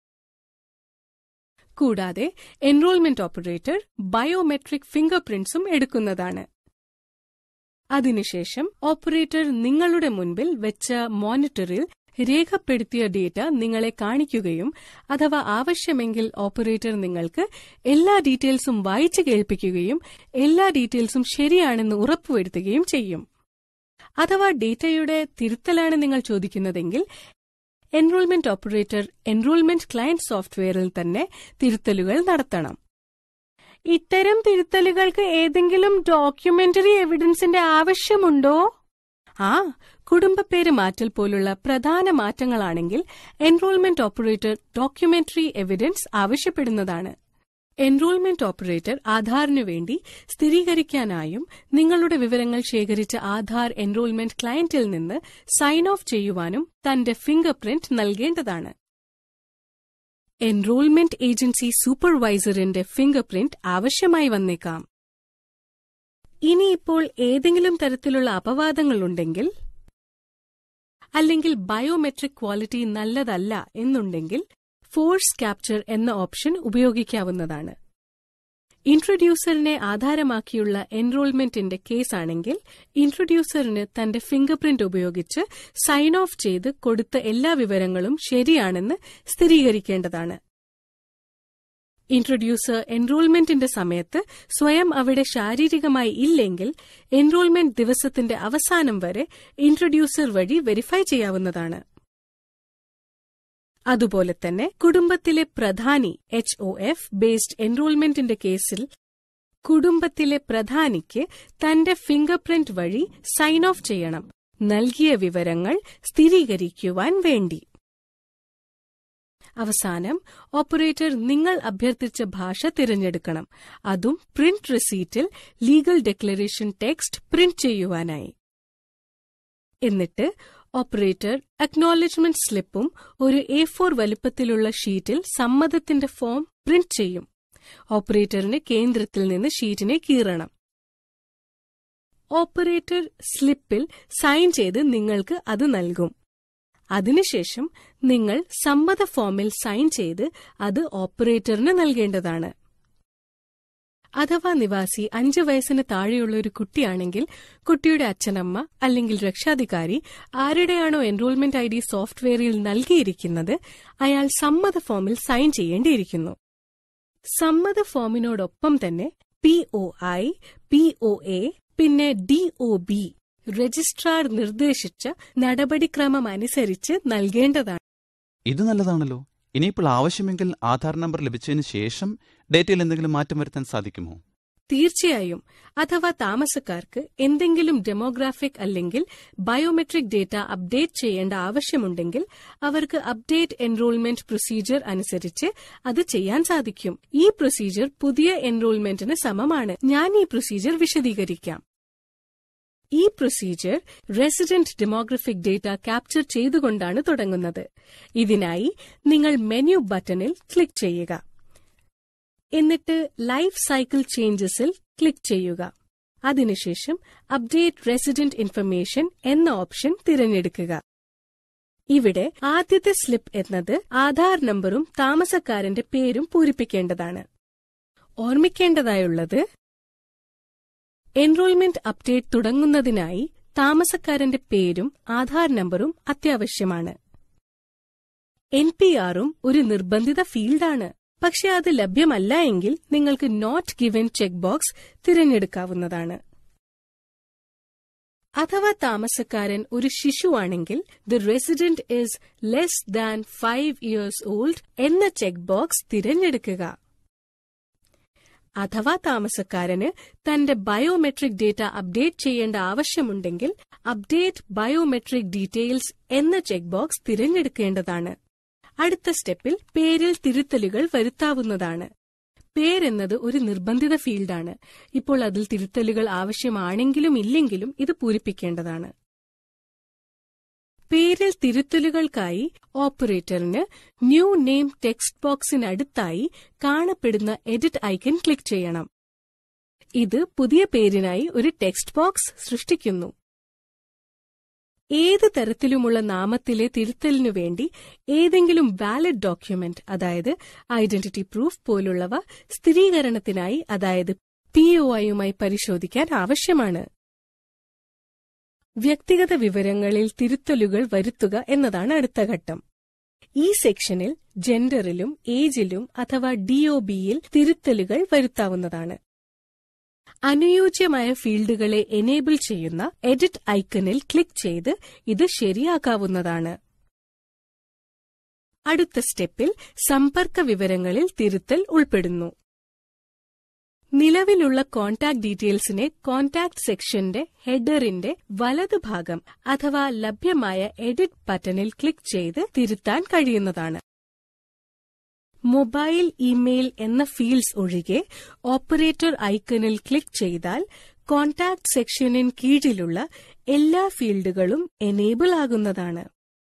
കൂടാതെ എൻറോൾമെന്റ് ഓപ്പറേറ്റർ ബയോമെട്രിക് ഫിംഗർ പ്രിന്റ്സും എടുക്കുന്നതാണ് അതിനുശേഷം ഓപ്പറേറ്റർ നിങ്ങളുടെ മുൻപിൽ വെച്ച മോണിറ്ററിൽ രേഖപ്പെടുത്തിയ ഡേറ്റ നിങ്ങളെ കാണിക്കുകയും അഥവാ ആവശ്യമെങ്കിൽ ഓപ്പറേറ്റർ നിങ്ങൾക്ക് എല്ലാ ഡീറ്റെയിൽസും വായിച്ചു കേൾപ്പിക്കുകയും എല്ലാ ഡീറ്റെയിൽസും ശരിയാണെന്ന് ഉറപ്പുവരുത്തുകയും ചെയ്യും അഥവാ ഡേറ്റയുടെ തിരുത്തലാണ് നിങ്ങൾ ചോദിക്കുന്നതെങ്കിൽ എൻറോൾമെന്റ് ഓപ്പറേറ്റർ എൻറോൾമെന്റ് ക്ലയന്റ് സോഫ്റ്റ്വെയറിൽ തന്നെ തിരുത്തലുകൾ നടത്തണം ഇത്തരം തിരുത്തലുകൾക്ക് ഏതെങ്കിലും ഡോക്യുമെന്ററി എവിഡൻസിന്റെ ആവശ്യമുണ്ടോ ആ കുടുംബപ്പേര് മാറ്റൽ പോലുള്ള പ്രധാന മാറ്റങ്ങളാണെങ്കിൽ എൻറോൾമെന്റ് ഓപ്പറേറ്റർ ഡോക്യുമെന്ററി എവിഡൻസ് ആവശ്യപ്പെടുന്നതാണ് എൻറോൾമെന്റ് ഓപ്പറേറ്റർ ആധാറിനു വേണ്ടി സ്ഥിരീകരിക്കാനായും നിങ്ങളുടെ വിവരങ്ങൾ ശേഖരിച്ച ആധാർ എൻറോൾമെന്റ് ക്ലയന്റിൽ നിന്ന് സൈൻ ഓഫ് ചെയ്യുവാനും തന്റെ ഫിംഗർ പ്രിന്റ് നൽകേണ്ടതാണ് എൻറോൾമെന്റ് ഏജൻസി സൂപ്പർവൈസറിന്റെ ഫിംഗർ പ്രിന്റ് ആവശ്യമായി വന്നേക്കാം ഇനിയിപ്പോൾ ഏതെങ്കിലും തരത്തിലുള്ള അപവാദങ്ങളുണ്ടെങ്കിൽ അല്ലെങ്കിൽ ബയോമെട്രിക് ക്വാളിറ്റി നല്ലതല്ല എന്നുണ്ടെങ്കിൽ ഫോഴ്സ് ക്യാപ്ചർ എന്ന ഓപ്ഷൻ ഉപയോഗിക്കാവുന്നതാണ് ഇൻട്രൊഡ്യൂസറിനെ ആധാരമാക്കിയുള്ള എൻറോൾമെന്റിന്റെ കേസാണെങ്കിൽ ഇൻട്രൊഡ്യൂസറിന് തന്റെ ഫിംഗർ പ്രിന്റ് ഉപയോഗിച്ച് സൈൻ ഓഫ് ചെയ്ത് കൊടുത്ത എല്ലാ വിവരങ്ങളും ശരിയാണെന്ന് സ്ഥിരീകരിക്കേണ്ടതാണ് ഇൻട്രൊഡ്യൂസർ എൻറോൾമെന്റിന്റെ സമയത്ത് സ്വയം അവിടെ ശാരീരികമായി ഇല്ലെങ്കിൽ എൻറോൾമെന്റ് ദിവസത്തിന്റെ അവസാനം വരെ ഇൻട്രൊഡ്യൂസർ വഴി വെരിഫൈ ചെയ്യാവുന്നതാണ് അതുപോലെ തന്നെ കുടുംബത്തിലെ പ്രധാനി എച്ച് ഒ എഫ് ബേസ്ഡ് എൻറോൾമെന്റിന്റെ കേസിൽ കുടുംബത്തിലെ പ്രധാനിക്ക് തന്റെ ഫിംഗർ പ്രിന്റ് വഴി സൈൻ ഓഫ് ചെയ്യണം നൽകിയ വിവരങ്ങൾ സ്ഥിരീകരിക്കുവാൻ വേണ്ടി അവസാനം ഓപ്പറേറ്റർ നിങ്ങൾ അഭ്യർത്ഥിച്ച ഭാഷ തിരഞ്ഞെടുക്കണം അതും പ്രിന്റ് റിസീറ്റിൽ ലീഗൽ ഡെക്ലറേഷൻ ടെക്സ്റ്റ് പ്രിന്റ് ചെയ്യുവാനായി എന്നിട്ട് ഓപ്പറേറ്റർ അക്നോളജ്മെന്റ് സ്ലിപ്പും ഒരു എ ഫോർ വലുപ്പത്തിലുള്ള ഷീറ്റിൽ സമ്മതത്തിന്റെ ഫോം പ്രിന്റ് ചെയ്യും ഓപ്പറേറ്ററിന് കേന്ദ്രത്തിൽ നിന്ന് ഷീറ്റിനെ കീറണം ഓപ്പറേറ്റർ സ്ലിപ്പിൽ സൈൻ ചെയ്ത് നിങ്ങൾക്ക് അത് നൽകും അതിനുശേഷം നിങ്ങൾ സമ്മത ഫോമിൽ സൈൻ ചെയ്ത് അത് ഓപ്പറേറ്ററിന് നൽകേണ്ടതാണ് അഥവാ നിവാസി അഞ്ച് വയസ്സിന് താഴെയുള്ള ഒരു കുട്ടിയാണെങ്കിൽ കുട്ടിയുടെ അച്ഛനമ്മ അല്ലെങ്കിൽ രക്ഷാധികാരി ആരുടെയാണോ എൻറോൾമെന്റ് ഐ ഡി സോഫ്റ്റ്വെയറിൽ നൽകിയിരിക്കുന്നത് അയാൾ സമ്മത ഫോമിൽ സൈൻ ചെയ്യേണ്ടിയിരിക്കുന്നു സമ്മത ഫോമിനോടൊപ്പം തന്നെ P O I P O A പിന്നെ ഡി ഒ ബി രജിസ്ട്രാർ നിർദ്ദേശിച്ച നടപടിക്രമം അനുസരിച്ച് നൽകേണ്ടതാണ് ഇത് നല്ലതാണല്ലോ ഇനിയിപ്പോൾ ആവശ്യമെങ്കിൽ ആധാർ നമ്പർ ലഭിച്ചതിന് ശേഷം ഡേറ്റയിൽ എന്തെങ്കിലും മാറ്റം വരുത്താൻ സാധിക്കുമോ തീർച്ചയായും അഥവാ താമസക്കാർക്ക് എന്തെങ്കിലും ഡെമോഗ്രാഫിക് അല്ലെങ്കിൽ ബയോമെട്രിക് ഡേറ്റ അപ്ഡേറ്റ് ചെയ്യേണ്ട ആവശ്യമുണ്ടെങ്കിൽ അവർക്ക് അപ്ഡേറ്റ് എൻറോൾമെന്റ് പ്രൊസീജിയർ അനുസരിച്ച് അത് ചെയ്യാൻ സാധിക്കും ഈ പ്രൊസീജിയർ പുതിയ എൻറോൾമെന്റിന് സമമാണ് ഞാൻ ഈ പ്രൊസീജിയർ വിശദീകരിക്കാം ഈ procedure resident demographic data capture ചെയ്തുകൊണ്ടാണ് തുടങ്ങുന്നത് ഇതിനായി നിങ്ങൾ മെനു ബട്ടണിൽ ക്ലിക്ക് ചെയ്യുക എന്നിട്ട് ലൈഫ് സൈക്കിൾ ചേഞ്ചസിൽ ക്ലിക്ക് ചെയ്യുക അതിനുശേഷം അപ്ഡേറ്റ് റെസിഡന്റ് ഇൻഫർമേഷൻ എന്ന ഓപ്ഷൻ തിരഞ്ഞെടുക്കുക ഇവിടെ ആദ്യത്തെ സ്ലിപ്പ് എന്നത് ആധാർ നമ്പറും താമസക്കാരന്റെ പേരും പൂരിപ്പിക്കേണ്ടതാണ് ഓർമ്മിക്കേണ്ടതായുള്ളത് എൻറോൾമെന്റ് അപ്ഡേറ്റ് തുടങ്ങുന്നതിനായി താമസക്കാരന്റെ പേരും ആധാർ നമ്പറും അത്യാവശ്യമാണ് എൻ പി ആറും ഒരു നിർബന്ധിത ഫീൽഡാണ് പക്ഷെ അത് ലഭ്യമല്ല എങ്കിൽ നിങ്ങൾക്ക് നോട്ട് ഗിവൻ ചെക്ക് ബോക്സ് തിരഞ്ഞെടുക്കാവുന്നതാണ് അഥവാ താമസക്കാരൻ ഒരു ശിശുവാണെങ്കിൽ the resident is less than five years old എന്ന ചെക്ക് ബോക്സ് തിരഞ്ഞെടുക്കുക അഥവാ താമസക്കാരന് തന്റെ ബയോമെട്രിക് ഡേറ്റ അപ്ഡേറ്റ് ചെയ്യേണ്ട ആവശ്യമുണ്ടെങ്കിൽ അപ്ഡേറ്റ് ബയോമെട്രിക് ഡീറ്റെയിൽസ് എന്ന ചെക്ക് ബോക്സ് തിരഞ്ഞെടുക്കേണ്ടതാണ് അടുത്ത സ്റ്റെപ്പിൽ പേരിൽ തിരുത്തലുകൾ വരുത്താവുന്നതാണ് പേരെന്നത് ഒരു നിർബന്ധിത ഫീൽഡാണ് ഇപ്പോൾ അതിൽ തിരുത്തലുകൾ ആവശ്യമാണെങ്കിലും ഇല്ലെങ്കിലും ഇത് പൂരിപ്പിക്കേണ്ടതാണ് പേരിൽ തിരുത്തലുകൾക്കായി ഓപ്പറേറ്ററിന് ന്യൂ നെയിം ടെക്സ്റ്റ് ബോക്സിനടുത്തായി കാണപ്പെടുന്ന എഡിറ്റ് ഐക്കൺ ക്ലിക്ക് ചെയ്യണം ഇത് പുതിയ പേരിനായി ഒരു ടെക്സ്റ്റ് ബോക്സ് സൃഷ്ടിക്കുന്നു ഏത് തരത്തിലുമുള്ള നാമത്തിലെ തിരുത്തലിനു വേണ്ടി ഏതെങ്കിലും വാലിഡ് ഡോക്യുമെന്റ് അതായത് ഐഡന്റിറ്റി പ്രൂഫ് പോലുള്ളവ സ്ഥിരീകരണത്തിനായി അതായത് പി ഒ ഐയുമായി പരിശോധിക്കാൻ ആവശ്യമാണ് വ്യക്തിഗത വിവരങ്ങളിൽ തിരുത്തലുകൾ വരുത്തുക എന്നതാണ് അടുത്ത ഘട്ടം ഈ സെക്ഷനിൽ ജെൻഡറിലും ഏജിലും അഥവാ ഡിഒബിയിൽ തിരുത്തലുകൾ വരുത്താവുന്നതാണ് അനുയോജ്യമായ ഫീൽഡുകളെ എനേബിൾ ചെയ്യുന്ന എഡിറ്റ് ഐക്കണിൽ ക്ലിക്ക് ചെയ്ത് ഇത് ശരിയാക്കാവുന്നതാണ് അടുത്ത സ്റ്റെപ്പിൽ സമ്പർക്ക വിവരങ്ങളിൽ തിരുത്തൽ ഉൾപ്പെടുന്നു നിലവിലുള്ള കോൺടാക്ട് ഡീറ്റെയിൽസിനെ കോൺടാക്ട് സെക്ഷന്റെ ഹെഡറിന്റെ വലതുഭാഗം അഥവാ ലഭ്യമായ എഡിറ്റ് ബട്ടണിൽ ക്ലിക്ക് ചെയ്ത് തിരുത്താൻ കഴിയുന്നതാണ് മൊബൈൽ ഇമെയിൽ എന്ന ഫീൽഡ്സ് ഒഴികെ ഓപ്പറേറ്റർ ഐക്കണിൽ ക്ലിക്ക് ചെയ്താൽ കോൺടാക്ട് സെക്ഷനിൻ കീഴിലുള്ള എല്ലാ ഫീൽഡുകളും എനേബിൾ ആകുന്നതാണ്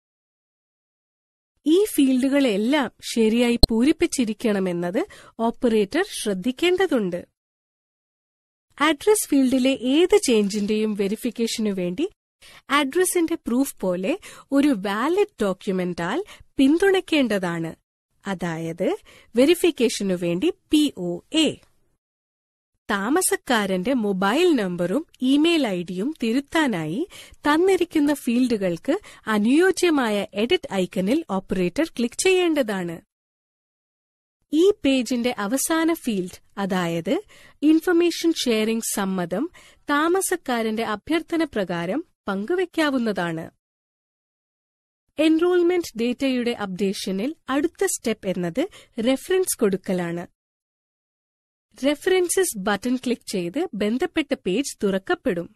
ഈ ഫീൽഡുകളെല്ലാം ശരിയായി പൂരിപ്പിച്ചിരിക്കണമെന്നത് ഓപ്പറേറ്റർ ശ്രദ്ധിക്കേണ്ടതുണ്ട് അഡ്രസ് ഫീൽഡിലെ ഏത് ചേഞ്ചിന്റെയും വെരിഫിക്കേഷനു വേണ്ടി അഡ്രസിന്റെ പ്രൂഫ് പോലെ ഒരു വാലിഡ് ഡോക്യുമെന്റാൽ പിന്തുണയ്ക്കേണ്ടതാണ് അതായത് വെരിഫിക്കേഷനു വേണ്ടി പി ഒ എ താമസക്കാരന്റെ മൊബൈൽ നമ്പറും ഇമെയിൽ ഐഡിയും തിരുത്താനായി തന്നിരിക്കുന്ന ഫീൽഡുകൾക്ക് അനുയോജ്യമായ എഡിറ്റ് ഐക്കണിൽ ഓപ്പറേറ്റർ ക്ലിക്ക് ചെയ്യേണ്ടതാണ് ഈ പേജിന്റെ അവസാന ഫീൽഡ് അതായത് ഇൻഫർമേഷൻ ഷെയറിംഗ് സമ്മതം താമസക്കാരന്റെ അഭ്യർത്ഥന പ്രകാരം പങ്കുവയ്ക്കാവുന്നതാണ് എൻറോൾമെന്റ് ഡേറ്റയുടെ അപ്ഡേഷനിൽ അടുത്ത സ്റ്റെപ്പ് എന്നത് റെഫറൻസ് കൊടുക്കലാണ് റെഫറൻസസ് ബട്ടൺ ക്ലിക്ക് ചെയ്ത് ബന്ധപ്പെട്ട പേജ് തുറക്കപ്പെടും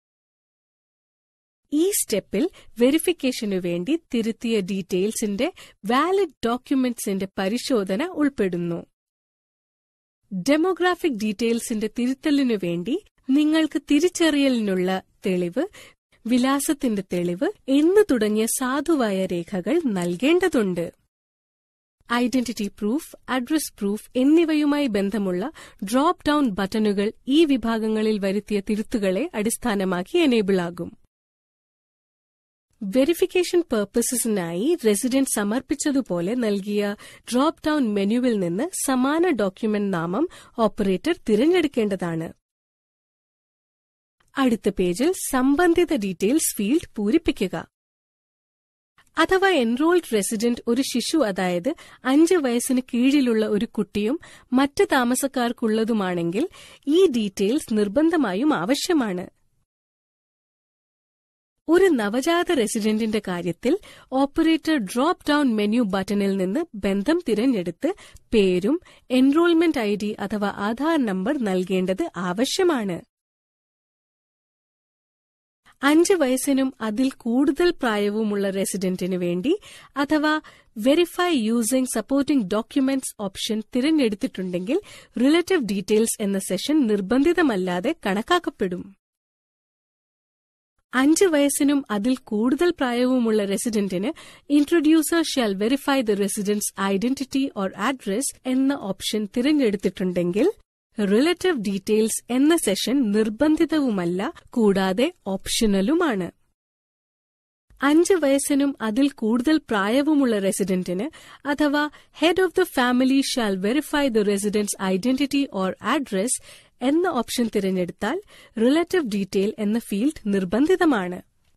ഈ സ്റ്റെപ്പിൽ വെരിഫിക്കേഷനു വേണ്ടി തിരുത്തിയ ഡീറ്റെയിൽസിന്റെ വാലിഡ് ഡോക്യുമെന്റ്സിന്റെ പരിശോധന ഉൾപ്പെടുന്നു ഡെമോഗ്രാഫിക് ഡീറ്റെയിൽസിന്റെ തിരുത്തലിനു വേണ്ടി നിങ്ങൾക്ക് തിരിച്ചറിയലിനുള്ള തെളിവ് വിലാസത്തിന്റെ തെളിവ് എന്നു തുടങ്ങിയ സാധുവായ രേഖകൾ നൽകേണ്ടതുണ്ട് ഐഡന്റിറ്റി പ്രൂഫ് അഡ്രസ് പ്രൂഫ് എന്നിവയുമായി ബന്ധമുള്ള ഡ്രോപ്പ് ഡൌൺ ബട്ടണുകൾ ഈ വിഭാഗങ്ങളിൽ വരുത്തിയ തിരുത്തുകളെ അടിസ്ഥാനമാക്കി എനേബിൾ ആകും വെരിഫിക്കേഷൻ പർപ്പസസിനായി റെസിഡന്റ് സമർപ്പിച്ചതുപോലെ നൽകിയ ഡ്രോപ്പ് ഡൌൺ മെനുവിൽ നിന്ന് സമാന ഡോക്യുമെന്റ് നാമം ഓപ്പറേറ്റർ തിരഞ്ഞെടുക്കേണ്ടതാണ് അടുത്ത പേജിൽ സംബന്ധിത ഡീറ്റെയിൽസ് ഫീൽഡ് പൂരിപ്പിക്കുക അഥവാ എൻറോൾഡ് റെസിഡന്റ് ഒരു ശിശു അതായത് അഞ്ച് വയസ്സിന് കീഴിലുള്ള ഒരു കുട്ടിയും മറ്റ് താമസക്കാർക്കുള്ളതുമാണെങ്കിൽ ഈ ഡീറ്റെയിൽസ് നിർബന്ധമായും ആവശ്യമാണ് ഒരു നവജാത റെസിഡന്റിന്റെ കാര്യത്തിൽ ഓപ്പറേറ്റർ ഡ്രോപ്പ് ഡൌൺ മെനു ബട്ടണിൽ നിന്ന് ബന്ധം തിരഞ്ഞെടുത്ത് പേരും എൻറോൾമെന്റ് ഐ ഡി അഥവാ ആധാർ നമ്പർ നൽകേണ്ടത് ആവശ്യമാണ് അഞ്ച് വയസ്സിനും അതിൽ കൂടുതൽ പ്രായവുമുള്ള റെസിഡന്റിനു വേണ്ടി അഥവാ verify using supporting documents option തിരഞ്ഞെടുത്തിട്ടുണ്ടെങ്കിൽ റിലേറ്റീവ് ഡീറ്റെയിൽസ് എന്ന സെഷൻ നിർബന്ധിതമല്ലാതെ കണക്കാക്കപ്പെടും അഞ്ച് വയസ്സിനും അതിൽ കൂടുതൽ പ്രായവുമുള്ള റെസിഡന്റിന് introducer shall verify the resident's identity or address എന്ന ഓപ്ഷൻ തിരഞ്ഞെടുത്തിട്ടുണ്ടെങ്കിൽ റിലേറ്റീവ് ഡീറ്റെയിൽസ് എന്ന സെഷൻ നിർബന്ധിതവുമല്ല കൂടാതെ ഓപ്ഷണലുമാണ് അഞ്ച് വയസ്സിനും അതിൽ കൂടുതൽ പ്രായവുമുള്ള റെസിഡന്റിന് അഥവാ head of the family shall verify the resident's identity or address എന്ന ഓപ്ഷൻ തിരഞ്ഞെടുത്താൽ റിലേറ്റീവ് ഡീറ്റെയിൽ എന്ന ഫീൽഡ് നിർബന്ധിതമാണ്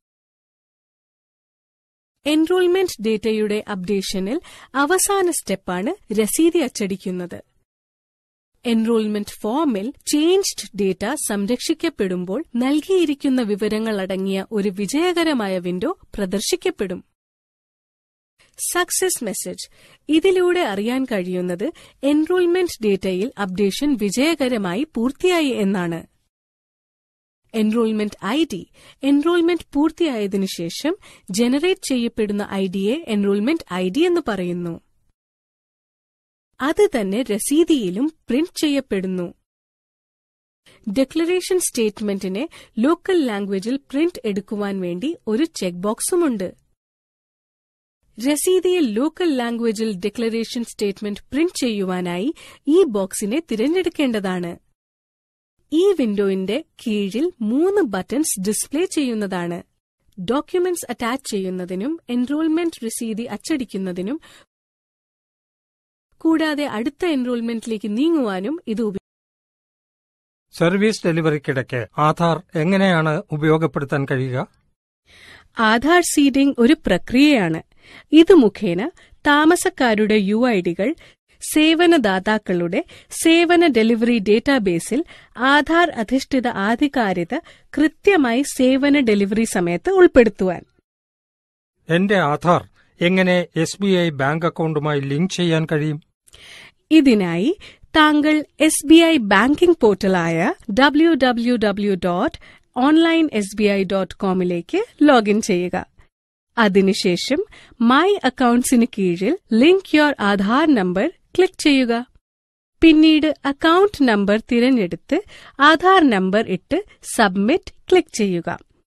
എൻറോൾമെന്റ് ഡേറ്റയുടെ അപ്ഡേഷനിൽ അവസാന സ്റ്റെപ്പാണ് രസീതി അച്ചടിക്കുന്നത് എൻറോൾമെന്റ് ഫോമിൽ ചേഞ്ച്ഡ് ഡേറ്റ സംരക്ഷിക്കപ്പെടുമ്പോൾ നൽകിയിരിക്കുന്ന വിവരങ്ങൾ അടങ്ങിയ ഒരു വിജയകരമായ വിൻഡോ പ്രദർശിക്കപ്പെടും സക്സസ് മെസ്സേജ് ഇതിലൂടെ അറിയാൻ കഴിയുന്നത് എൻറോൾമെന്റ് ഡേറ്റയിൽ അപ്ഡേഷൻ വിജയകരമായി പൂർത്തിയായി എന്നാണ് എൻറോൾമെന്റ് ഐ ഡി എൻറോൾമെന്റ് പൂർത്തിയായതിനു ശേഷം ജനറേറ്റ് ചെയ്യപ്പെടുന്ന ഐ ഡിയെ എൻറോൾമെന്റ് ഐ ഡി എന്ന് പറയുന്നു അത് തന്നെ രസീതിയിലും പ്രിന്റ് ചെയ്യപ്പെടുന്നു ഡിക്ലറേഷൻ സ്റ്റേറ്റ്മെന്റിനെ ലോക്കൽ ലാംഗ്വേജിൽ പ്രിന്റ് എടുക്കുവാൻ വേണ്ടി ഒരു ചെക്ക് ബോക്സുമുണ്ട് രസീതിയിൽ ലോക്കൽ ലാംഗ്വേജിൽ ഡിക്ലറേഷൻ സ്റ്റേറ്റ്മെന്റ് പ്രിന്റ് ചെയ്യുവാനായി ഈ ബോക്സിനെ തിരഞ്ഞെടുക്കേണ്ടതാണ് ഈ വിൻഡോയിന്റെ കീഴിൽ മൂന്ന് ബട്ടൺസ് ഡിസ്പ്ലേ ചെയ്യുന്നതാണ് ഡോക്യുമെന്റ്സ് അറ്റാച്ച് ചെയ്യുന്നതിനും എൻറോൾമെന്റ് രസീതി അച്ചടിക്കുന്നതിനും കൂടാതെ അടുത്ത എൻറോൾമെന്റിലേക്ക് നീങ്ങുവാനും ഇത് ഉപയോഗിക്കും സർവീസ് ഡെലിവറിക്കിടയ്ക്ക് ആധാർ എങ്ങനെയാണ് ഉപയോഗപ്പെടുത്താൻ കഴിയുക ആധാർ സീഡിംഗ് ഒരു പ്രക്രിയയാണ് ഇത് മുഖേന താമസക്കാരുടെ യു ഐ ഡികൾ സേവനദാതാക്കളുടെ സേവന ഡെലിവറി ഡേറ്റാബേസിൽ ആധാർ അധിഷ്ഠിത ആധികാരികത കൃത്യമായി സേവന ഡെലിവറി സമയത്ത് ഉൾപ്പെടുത്തുവാൻ എന്റെ ആധാർ എങ്ങനെ എസ് ബി ഐ ബാങ്ക് അക്കൗണ്ടുമായി ലിങ്ക് ചെയ്യാൻ കഴിയും ഇതിനായി താങ്കൾ എസ് ബി ഐ ബാങ്കിംഗ് പോർട്ടലായ W W W dot online S B I dot കോമിലേക്ക് ലോഗിൻ ചെയ്യുക അതിനുശേഷം മൈ അക്കൌണ്ട്സിന് കീഴിൽ link your Aadhaar number click ചെയ്യുക പിന്നീട് അക്കൌണ്ട് നമ്പർ തിരഞ്ഞെടുത്ത് ആധാർ നമ്പർ ഇട്ട് സബ്മിറ്റ് ക്ലിക്ക് ചെയ്യുക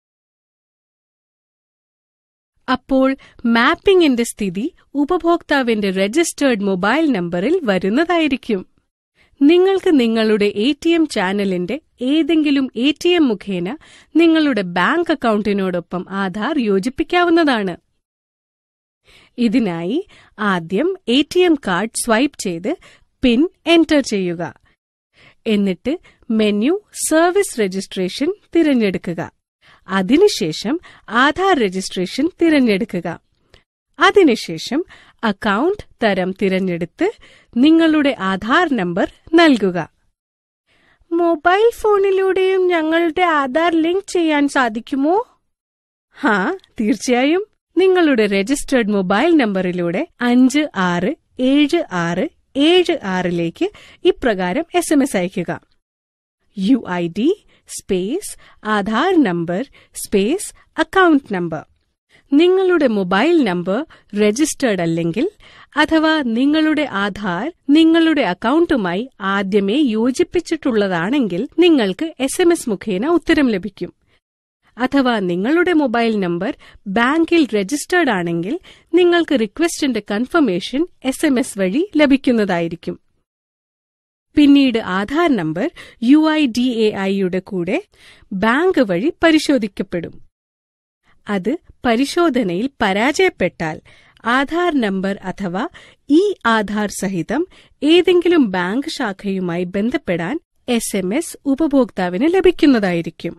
അപ്പോൾ മാപ്പിംഗിന്റെ സ്ഥിതി ഉപഭോക്താവിന്റെ രജിസ്റ്റേർഡ് മൊബൈൽ നമ്പറിൽ വരുന്നതായിരിക്കും നിങ്ങൾക്ക് നിങ്ങളുടെ എ ടി എം ചാനലിന്റെ ഏതെങ്കിലും എ ടി എം മുഖേന നിങ്ങളുടെ ബാങ്ക് അക്കൌണ്ടിനോടൊപ്പം ആധാർ യോജിപ്പിക്കാവുന്നതാണ് ഇതിനായി ആദ്യം A T M card swipe ചെയ്ത് പിൻ എന്റർ ചെയ്യുക എന്നിട്ട് മെനു സർവീസ് രജിസ്ട്രേഷൻ തിരഞ്ഞെടുക്കുക അതിനുശേഷം ആധാർ രജിസ്ട്രേഷൻ തിരഞ്ഞെടുക്കുക അതിനുശേഷം അക്കൗണ്ട് തരം തിരഞ്ഞെടുത്ത് നിങ്ങളുടെ ആധാർ നമ്പർ നൽകുക മൊബൈൽ ഫോണിലൂടെയും ഞങ്ങളുടെ ആധാർ ലിങ്ക് ചെയ്യാൻ സാധിക്കുമോ ഹാ തീർച്ചയായും നിങ്ങളുടെ രജിസ്റ്റേർഡ് മൊബൈൽ നമ്പറിലൂടെ അഞ്ച് ആറ് ഏഴ് ആറ് ഏഴ് ആറിലേക്ക് ഇപ്രകാരം എസ് എം എസ് അയയ്ക്കുക U I D space Aadhaar number space account number നിങ്ങളുടെ മൊബൈൽ നമ്പർ രജിസ്റ്റേർഡ് അല്ലെങ്കിൽ അഥവാ നിങ്ങളുടെ ആധാർ നിങ്ങളുടെ അക്കൗണ്ടുമായി ആദ്യമേ യോജിപ്പിച്ചിട്ടുള്ളതാണെങ്കിൽ നിങ്ങൾക്ക് എസ് എം എസ് മുഖേന ഉത്തരം ലഭിക്കും അഥവാ നിങ്ങളുടെ മൊബൈൽ നമ്പർ ബാങ്കിൽ രജിസ്റ്റേർഡ് ആണെങ്കിൽ നിങ്ങൾക്ക് റിക്വസ്റ്റിന്റെ കൺഫർമേഷൻ എസ് എം എസ് വഴി ലഭിക്കുന്നതായിരിക്കും പിന്നീട് Aadhaar number U I D A ഐയുടെ കൂടെ ബാങ്ക് വഴി പരിശോധിക്കപ്പെടും അത് പരിശോധനയിൽ പരാജയപ്പെട്ടാൽ ആധാർ നമ്പർ അഥവാ ഈ ആധാർ സഹിതം ഏതെങ്കിലും ബാങ്ക് ശാഖയുമായി ബന്ധപ്പെടാൻ എസ് എം എസ് ഉപഭോക്താവിന് ലഭിക്കുന്നതായിരിക്കും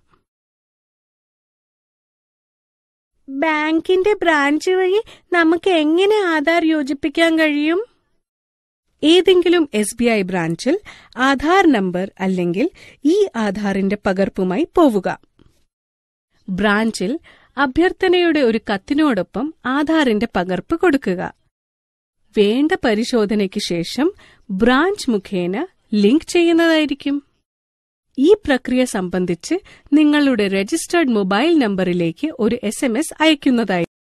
ബാങ്കിന്റെ ബ്രാഞ്ച് വഴി നമുക്ക് എങ്ങനെ ആധാർ യോജിപ്പിക്കാൻ കഴിയും ഏതെങ്കിലും എസ് ബി ഐ ബ്രാഞ്ചിൽ ആധാർ നമ്പർ അല്ലെങ്കിൽ ഈ ആധാറിന്റെ പകർപ്പുമായി പോവുക ബ്രാഞ്ചിൽ അഭ്യർത്ഥനയുടെ ഒരു കത്തിനോടൊപ്പം ആധാറിന്റെ പകർപ്പ് കൊടുക്കുക വേണ്ട പരിശോധനയ്ക്ക് ശേഷം ബ്രാഞ്ച് മുഖേന ലിങ്ക് ചെയ്യുന്നതായിരിക്കും ഈ പ്രക്രിയ സംബന്ധിച്ച് നിങ്ങളുടെ രജിസ്റ്റേർഡ് മൊബൈൽ നമ്പറിലേക്ക് ഒരു എസ് അയക്കുന്നതായിരിക്കും